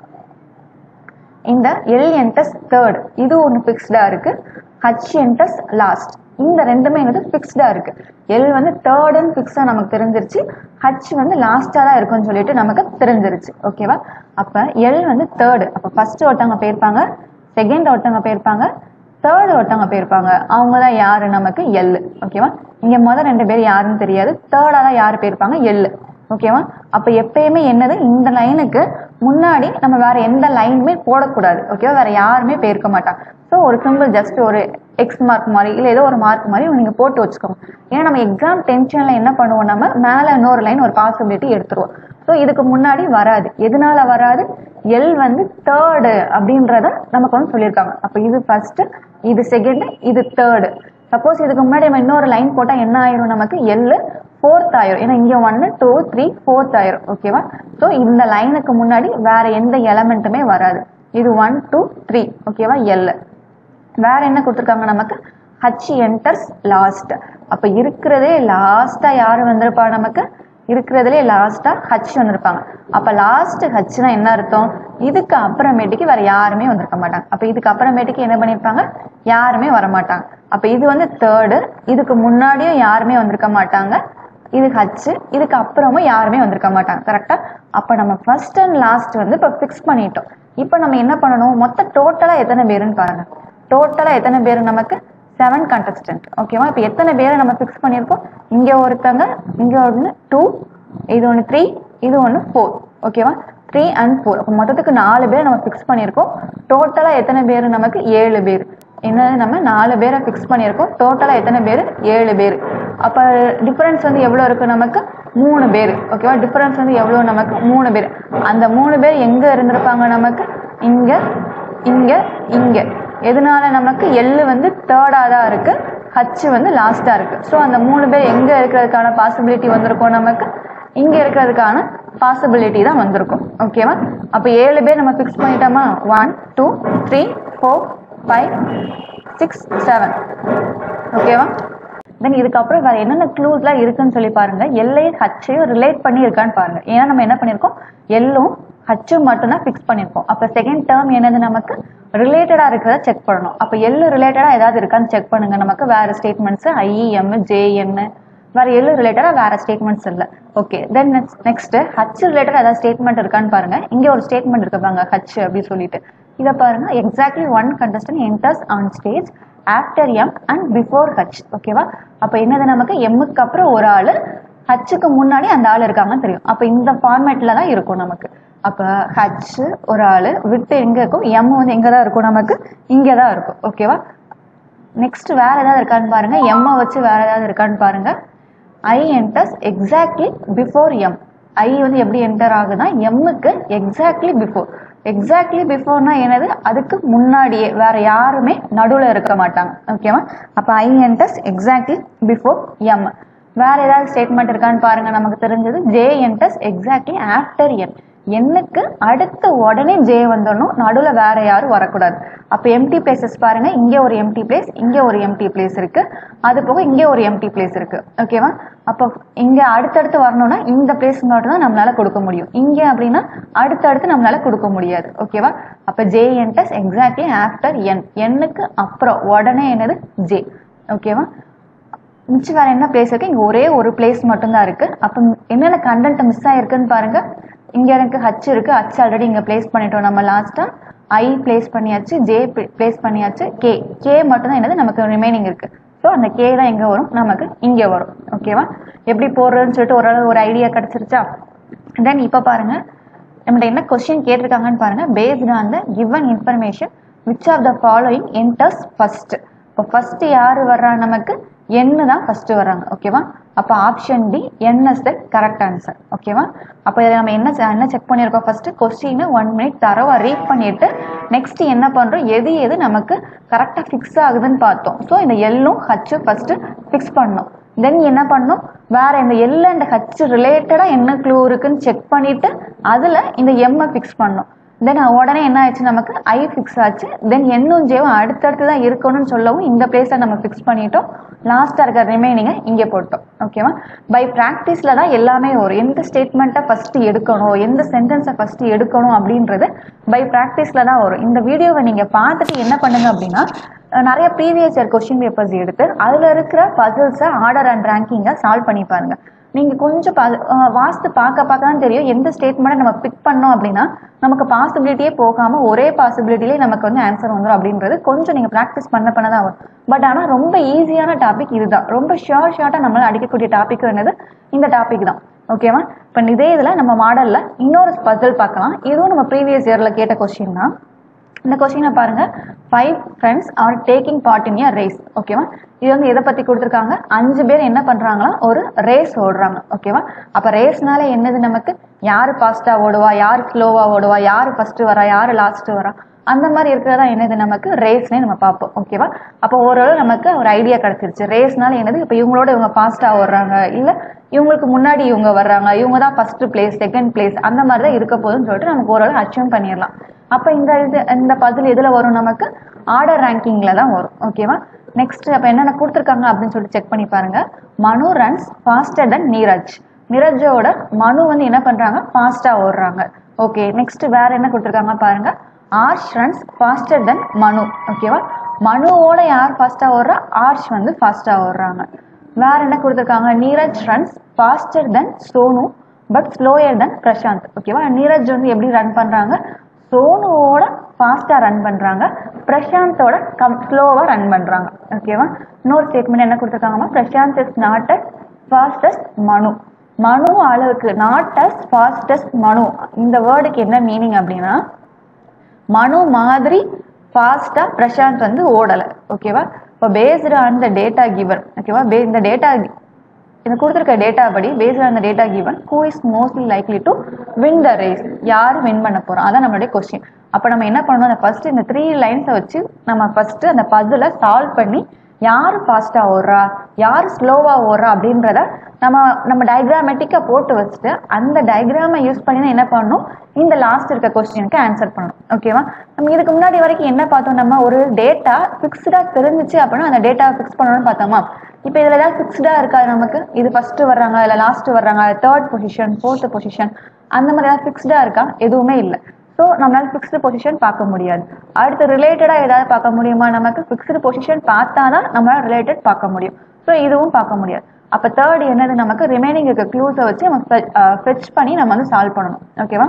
[SPEAKER 1] இந்த எல் என்டஸ் தேர்ட் இது ஒன்று ஃபிக்ஸ்டா இருக்கு ஹச் என்டஸ் லாஸ்ட் இந்த ரெண்டுமே வந்து ஃபிக்ஸ்டா இருக்கு எல் வந்து தேர்டுன்னு ஃபிக்ஸா நமக்கு தெரிஞ்சிருச்சு ஹச் வந்து லாஸ்டா தான் இருக்கும்னு சொல்லிட்டு நமக்கு தெரிஞ்சிருச்சு ஓகேவா அப்ப எல் வந்து தேர்டு அப்ப ஃபர்ஸ்ட் ஒருத்தவங்க போயிருப்பாங்க செகண்ட் ஒருத்தவங்க போயிருப்பாங்க தேர்ட் ஒருத்தவங்க போயிருப்பாங்க அவங்க தான் யாரு நமக்கு எல் ஓகேவா இங்க முதல் ரெண்டு பேர் யாருன்னு தெரியாது தேர்டா தான் யாரு போயிருப்பாங்க எல் ஓகேவா அப்ப எப்பயுமே என்னது இந்த லைனுக்கு முன்னாடி நம்ம வேற எந்த லைனுமே போடக்கூடாது ஓகேவா வேற யாருமே போயிருக்க மாட்டாங்க ஸோ ஒரு சிம்பிள் ஜஸ்ட் ஒரு எக்ஸ் மார்க் மாதிரி இல்லை ஏதோ ஒரு மார்க் மாதிரி நீங்க போட்டு வச்சுக்கோங்க ஏன்னா நம்ம எக்ஸாம் டென்ஷன்ல என்ன பண்ணுவோம் நம்ம மேல இன்னொரு லைன் ஒரு பாசிபிலிட்டி எடுத்துருவோம் ஸோ இதுக்கு முன்னாடி வராது எதனால வராது எல் வந்து தேர்டு அப்படின்றத நமக்கு வந்து சொல்லியிருக்காங்க அப்ப இது ஃபர்ஸ்ட் இது செகண்ட் இது தேர்டு சப்போஸ் இதுக்கு முன்னாடி நம்ம இன்னொரு லைன் போட்டா என்ன ஆயிரும் நமக்கு எல்லு ஃபோர்த் ஆயிரும் ஏன்னா இங்க ஒன்னு டூ த்ரீ ஃபோர்த் ஆயிரும் ஓகேவா ஸோ இந்த லைனுக்கு முன்னாடி வேற எந்த எலமெண்ட்டுமே வராது இது ஒன் டூ த்ரீ ஓகேவா எல் வேற என்ன கொடுத்துருக்காங்க நமக்கு ஹச் என்டர்ஸ் லாஸ்ட் அப்ப இருக்கிறதே லாஸ்டா யாரு வந்திருப்பா நமக்கு இருக்கிறதுலே லாஸ்டா ஹச் வந்திருப்பாங்க அப்ப லாஸ்ட் ஹச்னா என்ன அர்த்தம் இதுக்கு அப்புறமேட்டுக்கு வேற யாருமே வந்திருக்க மாட்டாங்க அப்ப இதுக்கு அப்புறமேட்டுக்கு என்ன பண்ணிருப்பாங்க யாருமே வர மாட்டாங்க அப்ப இது வந்து தேர்டு இதுக்கு முன்னாடியும் யாருமே வந்திருக்க மாட்டாங்க இது ஹச் இதுக்கு அப்புறமும் யாருமே வந்திருக்க மாட்டாங்க கரெக்டா அப்ப நம்ம ஃபர்ஸ்ட் அண்ட் லாஸ்ட் வந்து இப்ப ஃபிக்ஸ் பண்ணிட்டோம் இப்ப நம்ம என்ன பண்ணணும் மொத்த டோட்டலா எத்தனை பேருன்னு பாருங்க டோட்டலா எத்தனை பேர் நமக்கு செவன் கண்டஸ்டன்ட் ஓகேவா இப்போ எத்தனை பேரை நம்ம ஃபிக்ஸ் பண்ணியிருக்கோம் இங்கே ஒருத்தங்க இங்கே ஒன்று டூ இது ஒன்று த்ரீ இது ஒன்று ஃபோர் ஓகேவா த்ரீ அண்ட் ஃபோர் அப்போ மொத்தத்துக்கு நாலு பேர் நம்ம ஃபிக்ஸ் பண்ணியிருக்கோம் டோட்டலாக எத்தனை பேர் நமக்கு ஏழு பேர் என்னது நம்ம நாலு பேரை ஃபிக்ஸ் பண்ணியிருக்கோம் டோட்டலாக எத்தனை பேர் ஏழு பேர் அப்போ டிஃப்ரென்ஸ் வந்து எவ்வளோ இருக்குது நமக்கு மூணு பேர் ஓகேவா டிஃப்ரென்ஸ் வந்து எவ்வளோ நமக்கு மூணு பேர் அந்த மூணு பேர் எங்கே இருந்திருப்பாங்க நமக்கு இங்கே இங்கே இங்கே எதனால நமக்கு எள்ளு வந்து தேர்டாக தான் இருக்கு ஹச் வந்து லாஸ்டா இருக்கு ஸோ அந்த மூணு பேர் எங்க இருக்கிறதுக்கான பாசிபிலிட்டி வந்திருக்கும் நமக்கு இங்க இருக்கிறதுக்கான பாசிபிலிட்டி தான் வந்திருக்கும் ஓகேவா அப்போ ஏழு பேர் நம்ம ஃபிக்ஸ் பண்ணிட்டோமா one two three four five six seven ஓகேவா தென் இதுக்கப்புறம் வேற என்னென்ன க்ளூஸ்லாம் இருக்குன்னு சொல்லி பாருங்க எல்லையும் ஹச்சையும் ரிலேட் பண்ணி இருக்கான்னு பாருங்க ஏன்னா நம்ம என்ன பண்ணியிருக்கோம் எல்லும் ஹச்சு மட்டும்தான் ஃபிக்ஸ் பண்ணியிருப்போம் அப்போ செகண்ட் டேர்ம் என்னது நமக்கு ரிலேட்டடாக இருக்கிறத செக் பண்ணணும் அப்போ எல்லு ரிலேட்டடாக ஏதாவது இருக்கான்னு செக் பண்ணுங்க நமக்கு வேறு ஸ்டேட்மெண்ட்ஸ் ஐஇஎம் ஜேஎன் வேறு எல்லு ரிலேட்டடாக வேறு ஸ்டேட்மெண்ட்ஸ் இல்லை okay then next next H related ஏதாவது ஸ்டேட்மெண்ட் இருக்கான்னு பாருங்க இங்கே ஒரு ஸ்டேட்மெண்ட் இருக்கு பாருங்க ஹச் அப்படின்னு சொல்லிட்டு இதை பாருங்க exactly one contestant enters on stage after M and before H ஓகேவா அப்போ என்னது நமக்கு எம்முக்கு அப்புறம் ஒரு ஆள் ஹச்சுக்கு முன்னாடி அந்த ஆள் இருக்காங்கன்னு தெரியும் அப்போ இந்த ஃபார்மேட்டில் தான் இருக்கும் நமக்கு அப்போ ஹச் ஒரு ஆள் விட்டு எங்கே இருக்கும் எம் வந்து எங்கே தான் இருக்கும் நமக்கு இங்கே தான் இருக்கும் ஓகேவா நெக்ஸ்ட் வேற ஏதாவது இருக்கான்னு பாருங்க எம்மை வச்சு வேற ஏதாவது இருக்கான்னு பாருங்க I enters exactly before M I வந்து எப்படி என்டர் ஆகுதுன்னா எம்முக்கு எக்ஸாக்ட்லி பிஃபோர் எக்ஸாக்ட்லி பிஃபோர்னா என்னது அதுக்கு முன்னாடியே வேற யாருமே நடுவில் இருக்க மாட்டாங்க ஓகேவா அப்போ I enters exactly before M வேற ஏதாவது ஸ்டேட்மெண்ட் இருக்கான்னு பாருங்க நமக்கு தெரிஞ்சது J enters exactly after N எண்ணுக்கு அடுத்த உடனே ஜே வந்துடணும் நடுவில் வேற யாரும் வரக்கூடாது அப்போ எம்டி பிளேசஸ் பாருங்க இங்கே ஒரு எம்டி பிளேஸ் இங்கே ஒரு எம்டி பிளேஸ் இருக்கு அது போக இங்கே ஒரு எம்டி பிளேஸ் இருக்கு ஓகேவா அப்போ இங்கே அடுத்தடுத்து வரணும்னா இந்த பிளேஸ் மட்டும் தான் நம்மளால கொடுக்க முடியும் இங்கே அப்படின்னா அடுத்தடுத்து நம்மளால கொடுக்க முடியாது ஓகேவா அப்போ J enters exactly after N எண்ணுக்கு அப்புறம் உடனே என்னது ஜே ஓகேவா மிச்சம் வேற என்ன பிளேஸ் இருக்கு இங்க ஒரே ஒரு பிளேஸ் மட்டும்தான் இருக்கு அப்ப என்னென்ன கண்டென்ட் மிஸ் ஆயிருக்குன்னு பாருங்க இங்க எனக்கு ஹச் இருக்கு ஹச் ஆல்ரெடி இங்க பிளேஸ் பண்ணிட்டோம் நம்ம லாஸ்டா ஐ பிளேஸ் பண்ணியாச்சு ஜே பிளேஸ் பண்ணியாச்சு கே கே மட்டும் தான் என்னது நமக்கு ரிமைனிங் இருக்கு ஸோ அந்த கே தான் எங்க வரும் நமக்கு இங்க வரும் ஓகேவா எப்படி போடுறதுன்னு சொல்லிட்டு ஓரளவு ஒரு ஐடியா கிடைச்சிருச்சா தென் இப்போ பாருங்க நம்மகிட்ட என்ன கொஸ்டின் கேட்டிருக்காங்கன்னு பாருங்க based on the given information which of the following enters first இப்போ ஃபர்ஸ்ட் யார் வர்றா நமக்கு எண்ணு தான் ஃபர்ஸ்ட் வர்றாங்க ஓகேவா அப்போ option D is the correct answer ஓகேவா அப்போ இதில் நம்ம என்ன செ- என்ன செக் பண்ணியிருக்கோம் ஃபர்ஸ்ட் கொஸ்டினை ஒன் மினிட் தரவா ரீட் பண்ணிட்டு நெக்ஸ்ட் என்ன பண்ணுறோம் எது எது நமக்கு கரெக்டாக ஃபிக்ஸ் ஆகுதுன்னு பார்த்தோம் ஸோ இந்த எல்லும் ஹச்சு ஃபர்ஸ்ட் ஃபிக்ஸ் பண்ணோம் தென் என்ன பண்ணோம் வேற இந்த எல் அண்ட் ஹச் ரிலேட்டடாக என்ன க்ளூ இருக்குன்னு செக் பண்ணிட்டு அதில் இந்த எம்மை ஃபிக்ஸ் பண்ணோம் தென் உடனே என்ன ஆச்சு நமக்கு ஐ ஃபிக்ஸ் ஆச்சு தென் என்னும் ஜேவும் அடுத்தடுத்து தான் இருக்கணும்னு சொல்லவும் இந்த பிளேஸை நம்ம ஃபிக்ஸ் பண்ணிட்டோம் லாஸ்ட்டாக இருக்கிற ரிமைனிங்கை இங்கே போட்டோம் ஓகேவா பை ப்ராக்டிஸில் தான் எல்லாமே வரும் எந்த ஸ்டேட்மெண்ட்டை ஃபஸ்ட்டு எடுக்கணும் எந்த சென்டென்ஸை ஃபஸ்ட்டு எடுக்கணும் அப்படின்றது பை ப்ராக்டிஸில் தான் வரும் இந்த வீடியோவை நீங்கள் பார்த்துட்டு என்ன பண்ணுங்க அப்படின்னா அஹ் நிறைய ப்ரீவியஸ் இயர் கொஸ்டின் பேப்பர்ஸ் எடுத்து அதில் இருக்கிற பசில்ஸை ஆர்டர் அண்ட் ரேங்கிங்கை சால்வ் பண்ணி பாருங்க நீங்கள் கொஞ்சம் பா அஹ் வாஸ்து பார்க்க பார்க்க தான் தெரியும் எந்த ஸ்டேட்மெண்ட்டை நம்ம பிக் பண்ணோம் அப்படின்னா நமக்கு பாசிபிலிட்டியே போகாமல் ஒரே பாசிபிலிட்டிலே நமக்கு வந்து ஆன்சர் வந்துடும் அப்படின்றது கொஞ்சம் நீங்கள் ப்ராக்டிஸ் பண்ண பண்ண தான் வரும் பட் ஆனால் ரொம்ப ஈஸியான டாபிக் இதுதான் ரொம்ப ஷார்ட் ஷார்ட்டாக நம்மளால் அடிக்கக்கூடிய டாபிக் என்னது இந்த டாபிக் தான் ஓகேவா இப்போ இதே இதில் நம்ம மாடலில் இன்னொரு பசில் பார்க்கலாம் இதுவும் நம்ம ப்ரீவியஸ் இயரில் கேட்ட கொஸ்டின் தான் இந்த கொஸ்டினை பாருங்க five friends are taking part in a race ஓகேவா இது வந்து எதை பத்தி கொடுத்துருக்காங்க அஞ்சு பேர் என்ன பண்றாங்களா ஒரு ரேஸ் ஓடுறாங்க ஓகேவா அப்ப ரேஸ்னால என்னது நமக்கு யாரு ஃபாஸ்டா ஓடுவா யாரு ஸ்லோவா ஓடுவா யாரு ஃபர்ஸ்ட் வரா யாரு லாஸ்ட் வரா அந்த மாதிரி இருக்கிறதா என்னது நமக்கு ரேஸ்னே நம்ம பார்ப்போம் ஓகேவா அப்போ ஓரளவு நமக்கு ஒரு ஐடியா கிடைச்சிருச்சு ரேஸ்னால என்னது இப்போ இவங்களோட இவங்க ஃபாஸ்டா ஓடுறாங்க இல்ல இவங்களுக்கு முன்னாடி இவங்க வர்றாங்க இவங்க தான் ஃபர்ஸ்ட் பிளேஸ் செகண்ட் பிளேஸ் அந்த மாதிரி தான் இருக்க போகுதுன்னு சொல்லிட்டு நமக்கு ஓரளவு அச்சீவ் பண்ணிடலாம் அப்போ இந்த இது இந்த பசில் எதில் வரும் நமக்கு ஆர்டர் ரேங்கிங்கில் தான் வரும் ஓகேவா நெக்ஸ்ட் அப்போ என்னென்ன கொடுத்துருக்காங்க அப்படின்னு சொல்லிட்டு செக் பண்ணி பாருங்க Manu runs faster than Neeraj நீரஜோட மனு வந்து என்ன பண்ணுறாங்க ஃபாஸ்ட்டாக ஓடுறாங்க ஓகே நெக்ஸ்ட் வேற என்ன கொடுத்துருக்காங்க பாருங்க ஆர்ஷ் ரன்ஸ் ஃபாஸ்டர் than மனு ஓகேவா மனுவோட யார் ஃபாஸ்ட்டாக ஓடுறா ஆர்ஷ் வந்து ஃபாஸ்ட்டாக ஓடுறாங்க வேற என்ன கொடுத்துருக்காங்க Neeraj runs faster than Sonu but slower than Prashant ஓகேவா நீரஜ் வந்து எப்படி ரன் பண்றாங்க சோனுவோட ஃபாஸ்டா ரன் பண்றாங்க பிரசாந்தோட கம் ஸ்லோவா ரன் பண்றாங்க ஓகேவா இன்னொரு ஸ்டேட்மெண்ட் என்ன கொடுத்துருக்காங்கன்னா Prashant is not as fastest Manu Manu அளவுக்கு நாட் அஸ் ஃபாஸ்டஸ்ட் மனு இந்த வேர்டுக்கு என்ன மீனிங் அப்படின்னா மனு மாதிரி ஃபாஸ்டா பிரசாந்த் வந்து ஓடலை ஓகேவா இப்போ based on the data given ஓகேவா பே இந்த டேட்டா இந்த கொடுத்துருக்க டேட்டா படி based on the data given who is mostly likely to win the race யார் வின் பண்ண போறோம் அதான் நம்மளுடைய கொஸ்டின் அப்போ நம்ம என்ன பண்ணணும் அந்த ஃபர்ஸ்ட் இந்த த்ரீ லைன்ஸை வச்சு நம்ம ஃபர்ஸ்ட் அந்த பஸ்ஸில் சால்வ் பண்ணி யார் ஃபாஸ்ட்டாக ஓடுறா யார் ஸ்லோவாக ஓடுறா அப்படின்றத நம்ம நம்ம டயக்ராமேட்டிக்காக போட்டு வச்சுட்டு அந்த டயக்ராமை யூஸ் பண்ணி தான் என்ன பண்ணணும் இந்த லாஸ்ட் இருக்க கொஸ்டினுக்கு ஆன்சர் பண்ணணும் ஓகேவா நம்ம இதுக்கு முன்னாடி வரைக்கும் என்ன பார்த்தோம் நம்ம ஒரு டேட்டா ஃபிக்ஸ்டாக தெரிஞ்சிச்சு அப்படின்னா அந்த டேட்டா ஃபிக்ஸ் பண்ணணும்னு பார்த்தோமா இப்போ இதில் ஏதாவது ஃபிக்ஸ்டாக இருக்காது நமக்கு இது ஃபஸ்ட்டு வர்றாங்க இல்லை லாஸ்ட்டு வர்றாங்க தேர்ட் பொசிஷன் ஃபோர்த்து பொசிஷன் அந்த மாதிரி ஏதாவது ஃபிக்ஸ்டாக இருக்கா எதுவுமே இல்லை ஸோ நம்மளால ஃபிக்ஸ்டு பொசிஷன் பார்க்க முடியாது அடுத்து ரிலேட்டடாக ஏதாவது பார்க்க முடியுமா நமக்கு ஃபிக்ஸ்டு பொசிஷன் பார்த்தா தான் நம்மளால ரிலேட்டட் பார்க்க முடியும் ஸோ இதுவும் பார்க்க முடியாது அப்போ தேர்ட் என்னது நமக்கு ரிமைனிங் இருக்க க்ளூஸை வச்சு நம்ம ஃபெச் பண்ணி நம்ம வந்து சால்வ் பண்ணணும் ஓகேவா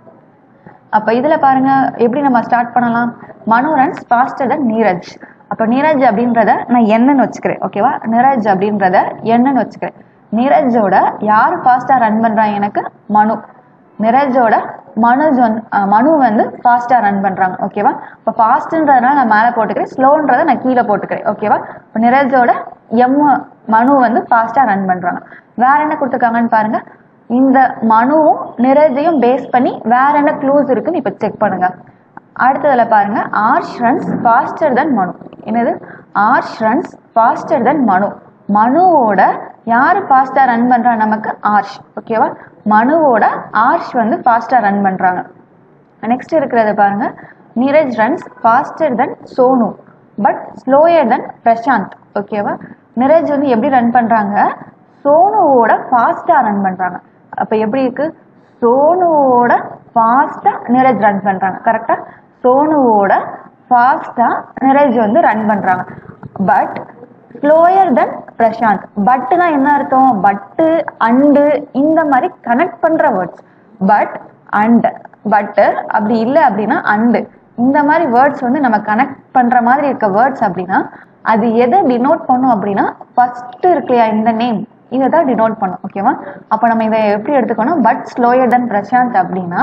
[SPEAKER 1] அப்போ இதில் பாருங்க எப்படி நம்ம ஸ்டார்ட் பண்ணலாம் மனு ரன்ஸ் ஃபாஸ்டர் தன் நீரஜ் அப்போ நீரஜ் அப்படின்றத நான் என்னன்னு வச்சுக்கிறேன் ஓகேவா நீரஜ் அப்படின்றத என்னன்னு வச்சுக்கிறேன் நீரஜோட யார் ஃபாஸ்ட்டாக ரன் பண்ணுறாங்க எனக்கு மனு நிரஜோட மனுஜ் வந்து அஹ் மனு வந்து ஃபாஸ்ட்டாக ரன் பண்ணுறாங்க ஓகேவா இப்போ ஃபாஸ்ட்டுன்றதுனால நான் மேலே போட்டுக்கிறேன் ஸ்லோன்றதை நான் கீழே போட்டுக்கிறேன் ஓகேவா இப்போ நிரஜோட எம் மனு வந்து ஃபாஸ்ட்டாக ரன் பண்ணுறாங்க வேற என்ன கொடுத்துருக்காங்கன்னு பாருங்க இந்த மனுவும் நிரஜையும் பேஸ் பண்ணி வேற என்ன க்ளூஸ் இருக்குன்னு இப்போ செக் பண்ணுங்க அடுத்ததுல பாருங்க ஆர்ஷ் ரன்ஸ் ஃபாஸ்டர் தென் மனு என்னது ஆர்ஷ் ரன்ஸ் ஃபாஸ்டர் தென் மனு மனுவோட யார் ஃபாஸ்ட்டாக ரன் பண்ணுறா நமக்கு ஆர்ஷ் ஓகேவா மனுவோட ஆர்ஷ் வந்து ஃபாஸ்ட்டாக ரன் பண்ணுறாங்க நெக்ஸ்ட் இருக்கிறது பாருங்க Neeraj runs faster than Sonu but slower than Prashant ஓகேவா நீரஜ் வந்து எப்படி ரன் பண்ணுறாங்க சோனுவோட ஃபாஸ்ட்டாக ரன் பண்ணுறாங்க அப்போ எப்படி இருக்கு சோனுவோட ஃபாஸ்ட்டாக நீரஜ் ரன் பண்ணுறாங்க கரெக்டாக சோனுவோட ஃபாஸ்ட்டாக நீரஜ் வந்து ரன் பண்ணுறாங்க பட் ஸ்லோயர் தென் பிரசாந்த் பட்டுனா என்ன அர்த்தம் பட்டு அண்டு இந்த மாதிரி கனெக்ட் பண்ற வேர்ட்ஸ் பட் அண்ட் பட்டு அப்படி இல்லை அப்படின்னா அண்டு இந்த மாதிரி வேர்ட்ஸ் வந்து நம்ம கனெக்ட் பண்ற மாதிரி இருக்க வேர்ட்ஸ் அப்படின்னா அது எதை டினோட் பண்ணும் அப்படின்னா ஃபர்ஸ்ட் இருக்கு இல்லையா இந்த நேம் இதை தான் டினோட் பண்ணும் ஓகேவா அப்போ நம்ம இதை எப்படி எடுத்துக்கணும் பட் ஸ்லோயர் தென் பிரசாந்த் அப்படின்னா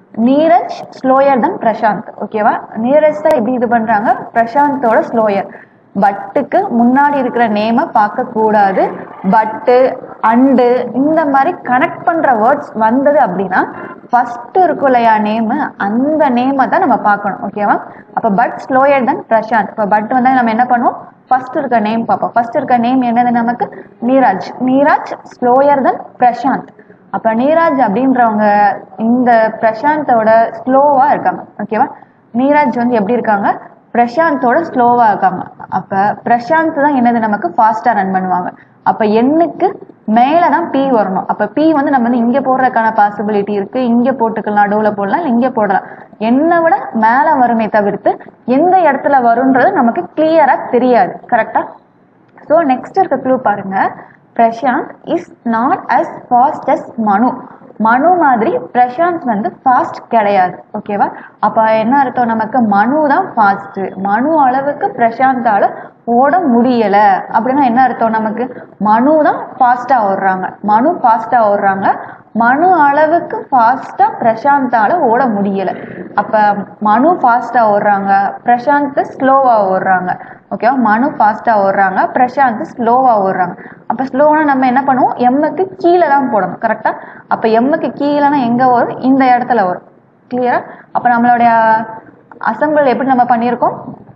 [SPEAKER 1] நீரஜ் ஸ்லோயர் தென் பிரசாந்த் ஓகேவா நீரஜ் தான் எப்படி இது பண்றாங்க பிரசாந்தோட ஸ்லோயர் பட்டுக்கு முன்னாடி இருக்கிற நேமை பார்க்க கூடாது பட்டு அண்டு இந்த மாதிரி கனெக்ட் பண்ற வேர்ட்ஸ் வந்தது அப்படின்னா ஃபர்ஸ்ட் இருக்கும் இல்லையா நேமு அந்த நேமை தான் நம்ம பார்க்கணும் ஓகேவா அப்போ பட் ஸ்லோயர் தென் பிரசாந்த் இப்போ பட் வந்து நம்ம என்ன பண்ணுவோம் ஃபர்ஸ்ட் இருக்க நேம் பார்ப்போம் ஃபர்ஸ்ட் இருக்க நேம் என்னது நமக்கு நீராஜ் நீராஜ் ஸ்லோயர் தென் பிரசாந்த் அப்போ நீராஜ் அப்படின்றவங்க இந்த பிரசாந்தோட ஸ்லோவா இருக்காங்க ஓகேவா நீராஜ் வந்து எப்படி இருக்காங்க பிரசாந்தோட ஸ்லோவா இருக்காங்க அப்ப பிரசாந்த் தான் என்னது நமக்கு ஃபாஸ்டா ரன் பண்ணுவாங்க அப்ப எண்ணுக்கு மேல தான் பி வரணும் அப்ப பி வந்து நம்ம வந்து இங்க போடுறதுக்கான பாசிபிலிட்டி இருக்கு இங்க போட்டுக்கலாம் நடுவுல போடலாம் இல்ல இங்க போடலாம் என்னை விட மேல வருமே தவிர்த்து எந்த இடத்துல வரும்ன்றது நமக்கு கிளியரா தெரியாது கரெக்டா ஸோ நெக்ஸ்ட் இருக்க க்ளூ பாருங்க Prashant is not as fast as Manu மனு மாதிரி பிரசாந்த் வந்து ஃபாஸ்ட் கிடையாது ஓகேவா அப்ப என்ன அர்த்தம் நமக்கு மனு தான் ஃபாஸ்ட் மனு அளவுக்கு பிரசாந்தால ஓட முடியல அப்படின்னா என்ன அர்த்தம் நமக்கு மனு தான் ஃபாஸ்டா ஓடுறாங்க மனு ஃபாஸ்டா ஓடுறாங்க மனு அளவுக்கு ஃபாஸ்டா பிரசாந்தால ஓட முடியல அப்ப மனு ஃபாஸ்டா ஓடுறாங்க பிரசாந்த் ஸ்லோவா ஓடுறாங்க ஓகேவா மனு ஃபாஸ்டா ஓடுறாங்க பிரசாந்த் ஸ்லோவா ஓடுறாங்க அப்ப ஸ்லோனா நம்ம என்ன பண்ணுவோம் எம்முக்கு கீழே தான் போடணும் கரெக்டா அப்ப எம்முக்கு கீழேனா எங்க வரும் இந்த இடத்துல வரும் கிளியரா அப்ப நம்மளுடைய அசம்பிள் எப்படி நம்ம பண்ணியிருக்கோம்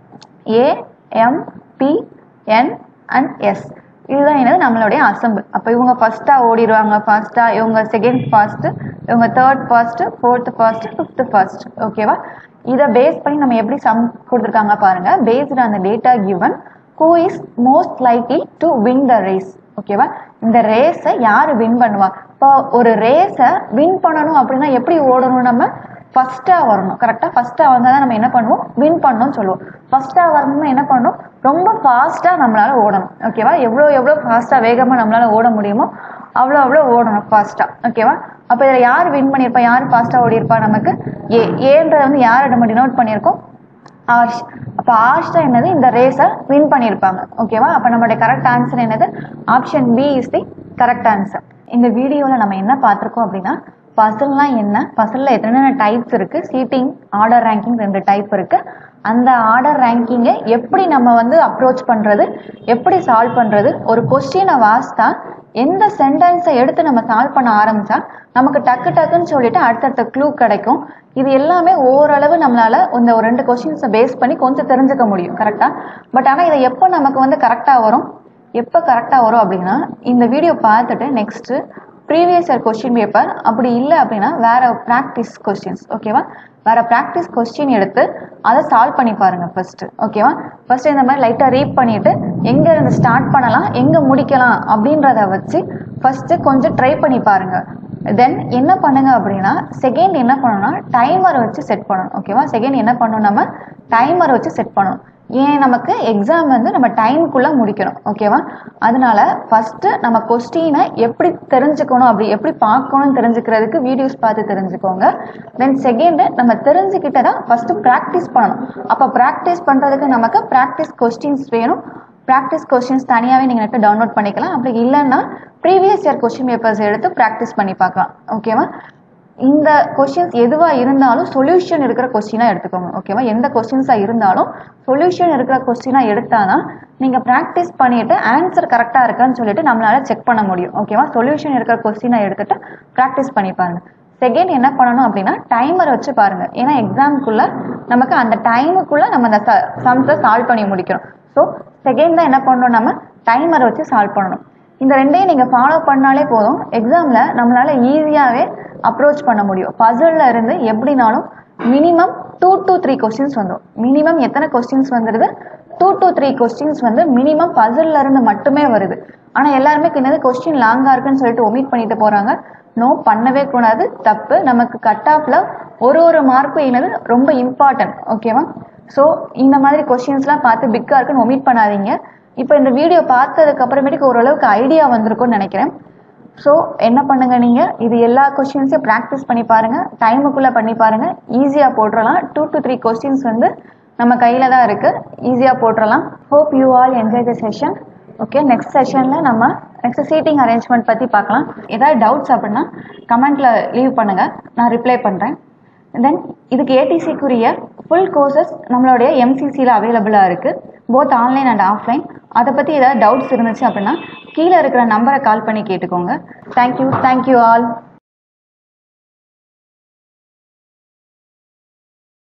[SPEAKER 1] A M B N and S இதுதான் என்னது நம்மளுடைய அசம்பிள் அப்போ இவங்க ஃபர்ஸ்டா ஓடிடுவாங்க ஃபாஸ்டா இவங்க செகண்ட் ஃபாஸ்ட் இவங்க third fast fourth fast fifth fast ஓகேவா இதை பேஸ் பண்ணி நம்ம எப்படி சம் கொடுத்துருக்காங்க பாருங்க பேஸ்டு அந்த data given who is most likely to win the race ஓகேவா இந்த ரேஸை யார் வின் பண்ணுவா இப்போ ஒரு ரேஸை வின் பண்ணணும் அப்படின்னா எப்படி ஓடணும் நம்ம ஃபர்ஸ்ட்டாக வரணும் கரெக்டாக ஃபர்ஸ்ட்டாக வந்தால் தான் நம்ம என்ன பண்ணுவோம் வின் பண்ணணும்னு சொல்லுவோம் ஃபர்ஸ்ட்டாக வரணும்னா என்ன பண்ணணும் ரொம்ப ஃபாஸ்ட்டாக நம்மளால ஓடணும் ஓகேவா எவ்வளோ எவ்வளோ ஃபாஸ்ட்டாக வேகமாக நம்மளால ஓட முடியுமோ அவ்வளோ அவ்வளோ ஓடணும் ஃபாஸ்ட்டாக ஓகேவா அப்போ இதில் யார் வின் பண்ணியிருப்பா யார் ஃபாஸ்ட்டாக ஓடியிருப்பா நமக்கு ஏ ஏன்றதை வந்து யாரை நம்ம டினோட் பண்ணியிருக்கோம் ஆர்ஷ் அப்போ ஆர்ஷ் தான் என்னது இந்த ரேஸை வின் பண்ணியிருப்பாங்க ஓகேவா அப்போ நம்மளுடைய கரெக்ட் ஆன்சர் என்னது option B is the correct answer இந்த வீடியோவில் நம்ம என்ன பார்த்துருக்கோம் அப்படின்னா பசில்லாம் என்ன பசிலில் எத்தனை டைப்ஸ் இருக்கு சீட்டிங் ஆர்டர் ரேங்கிங் ரெண்டு டைப் இருக்கு அந்த ஆர்டர் ரேங்கிங்கை எப்படி நம்ம வந்து அப்ரோச் பண்றது எப்படி சால்வ் பண்றது ஒரு கொஸ்டினை வாஸ்தா எந்த சென்டென்ஸை எடுத்து நம்ம சால்வ் பண்ண ஆரம்பிச்சா நமக்கு டக்கு டக்குன்னு சொல்லிட்டு அடுத்தடுத்த க்ளூ கிடைக்கும் இது எல்லாமே ஓரளவு நம்மளால இந்த ஒரு ரெண்டு கொஸ்டின்ஸை பேஸ் பண்ணி கொஞ்சம் தெரிஞ்சுக்க முடியும் கரெக்டா பட் ஆனால் இதை எப்போ நமக்கு வந்து கரெக்டாக வரும் எப்போ கரெக்டாக வரும் அப்படின்னா இந்த வீடியோ பார்த்துட்டு next previous year question paper அப்படி இல்லை அப்படின்னா வேற ப்ராக்டிஸ் கொஸ்டின்ஸ் ஓகேவா வேற ப்ராக்டிஸ் கொஸ்டின் எடுத்து அதை சால்வ் பண்ணி பாருங்க ஃபர்ஸ்ட் ஓகேவா ஃபர்ஸ்ட் இந்த மாதிரி லைட்டாக ரீட் பண்ணிட்டு எங்க இருந்து ஸ்டார்ட் பண்ணலாம் எங்க முடிக்கலாம் அப்படின்றத வச்சு ஃபர்ஸ்ட் கொஞ்சம் ட்ரை பண்ணி பாருங்க தென் என்ன பண்ணுங்க அப்படின்னா செகண்ட் என்ன பண்ணணும்னா டைமரை வச்சு செட் பண்ணணும் ஓகேவா செகண்ட் என்ன பண்ணணும் நம்ம டைமரை வச்சு செட் பண்ணணும் ஏன் நமக்கு எக்ஸாம் வந்து நம்ம டைமுக்குள்ளே முடிக்கணும் ஓகேவா அதனால ஃபஸ்ட்டு நம்ம கொஸ்டினை எப்படி தெரிஞ்சுக்கணும் அப்படி எப்படி பார்க்கணும்னு தெரிஞ்சுக்கிறதுக்கு வீடியோஸ் பார்த்து தெரிஞ்சுக்கோங்க தென் செகண்டு நம்ம தெரிஞ்சுக்கிட்டதான் ஃபஸ்ட்டு ப்ராக்டிஸ் பண்ணணும் அப்போ ப்ராக்டிஸ் பண்ணுறதுக்கு நமக்கு ப்ராக்டிஸ் கொஸ்டின்ஸ் வேணும் ப்ராக்டிஸ் கொஸ்டின்ஸ் தனியாகவே நீங்கள் நெட்டு டவுன்லோட் பண்ணிக்கலாம் அப்படி இல்லைன்னா ப்ரீவியஸ் இயர் கொஸ்டின் பேப்பர்ஸ் எடுத்து ப்ராக்டிஸ் பண்ணி பார்க்கலாம் ஓகேவா இந்த கொஸ்டின்ஸ் எதுவாக இருந்தாலும் சொல்யூஷன் இருக்கிற கொஸ்டினாக எடுத்துக்கோங்க ஓகேவா எந்த கொஸ்டின்ஸாக இருந்தாலும் சொல்யூஷன் இருக்கிற கொஸ்டினாக எடுத்தாதான் நீங்கள் ப்ராக்டிஸ் பண்ணிட்டு ஆன்சர் கரெக்டாக இருக்கான்னு சொல்லிட்டு நம்மளால செக் பண்ண முடியும் ஓகேவா சொல்யூஷன் இருக்கிற கொஸ்டினை எடுத்துட்டு ப்ராக்டிஸ் பண்ணி பாருங்க செகண்ட் என்ன பண்ணணும் அப்படின்னா டைமரை வச்சு பாருங்க ஏன்னா எக்ஸாமுக்குள்ள நமக்கு அந்த டைமுக்குள்ள நம்ம அந்த சம்ஸை சால்வ் பண்ணி முடிக்கணும் ஸோ செகண்ட் தான் என்ன பண்ணணும் நம்ம டைமரை வச்சு சால்வ் பண்ணணும் இந்த ரெண்டையும் நீங்கள் ஃபாலோ பண்ணாலே போதும் எக்ஸாமில் நம்மளால ஈஸியாகவே அப்ரோச் பண்ண முடியும் பசிலில் இருந்து எப்படினாலும் minimum two to three questions வந்துடும் மினிமம் எத்தனை கொஸ்டின்ஸ் வந்துடுது டூ டு த்ரீ கொஸ்டின்ஸ் வந்து மினிமம் பசிலில் இருந்து மட்டுமே வருது ஆனால் எல்லாருமே என்னது கொஸ்டின் லாங்காக இருக்குன்னு சொல்லிட்டு ஒமிட் பண்ணிட்டு போகிறாங்க நோ பண்ணவே கூடாது தப்பு நமக்கு கட் ஆஃப்ல ஒரு ஒரு மார்க்கும் என்னது ரொம்ப இம்பார்ட்டன்ட் ஓகேவா ஸோ இந்த மாதிரி கொஸ்டின்ஸ்லாம் பார்த்து பிக்காக இருக்குன்னு ஒமிட் பண்ணாதீங்க இப்போ இந்த வீடியோ பார்த்ததுக்கு அப்புறமேட்டுக்கு ஓரளவுக்கு ஐடியா வந்திருக்கும்னு நினைக்கிறேன் ஸோ என்ன பண்ணுங்க நீங்கள் இது எல்லா கொஸ்டின்ஸையும் ப்ராக்டிஸ் பண்ணி பாருங்க டைமுக்குள்ளே பண்ணி பாருங்க ஈஸியாக போட்டுடலாம் டூ டு த்ரீ கொஸ்டின்ஸ் வந்து நம்ம கையில் தான் இருக்குது ஈஸியாக போட்டுடலாம் hope you all enjoy the session okay next செஷனில் நம்ம நெக்ஸ்ட் சீட்டிங் அரேஞ்ச்மெண்ட் பற்றி பார்க்கலாம் ஏதாவது டவுட்ஸ் அப்படின்னா கமெண்ட்டில் லீவ் பண்ணுங்கள் நான் ரிப்ளை பண்ணுறேன் தென் இதுக்கு ஏடிசிக்குரிய ஃபுல் கோர்சஸ் நம்மளுடைய எம்சிசியில் அவைலபிளாக இருக்குது போத் ஆன்லைன் அண்ட் ஆஃப்லைன் அதை பற்றி ஏதாவது டவுட்ஸ் இருந்துச்சு அப்படின்னா கீழே இருக்கிற நம்பரை கால் பண்ணி கேட்டுக்கோங்க தேங்க்யூ தேங்க்யூ ஆல்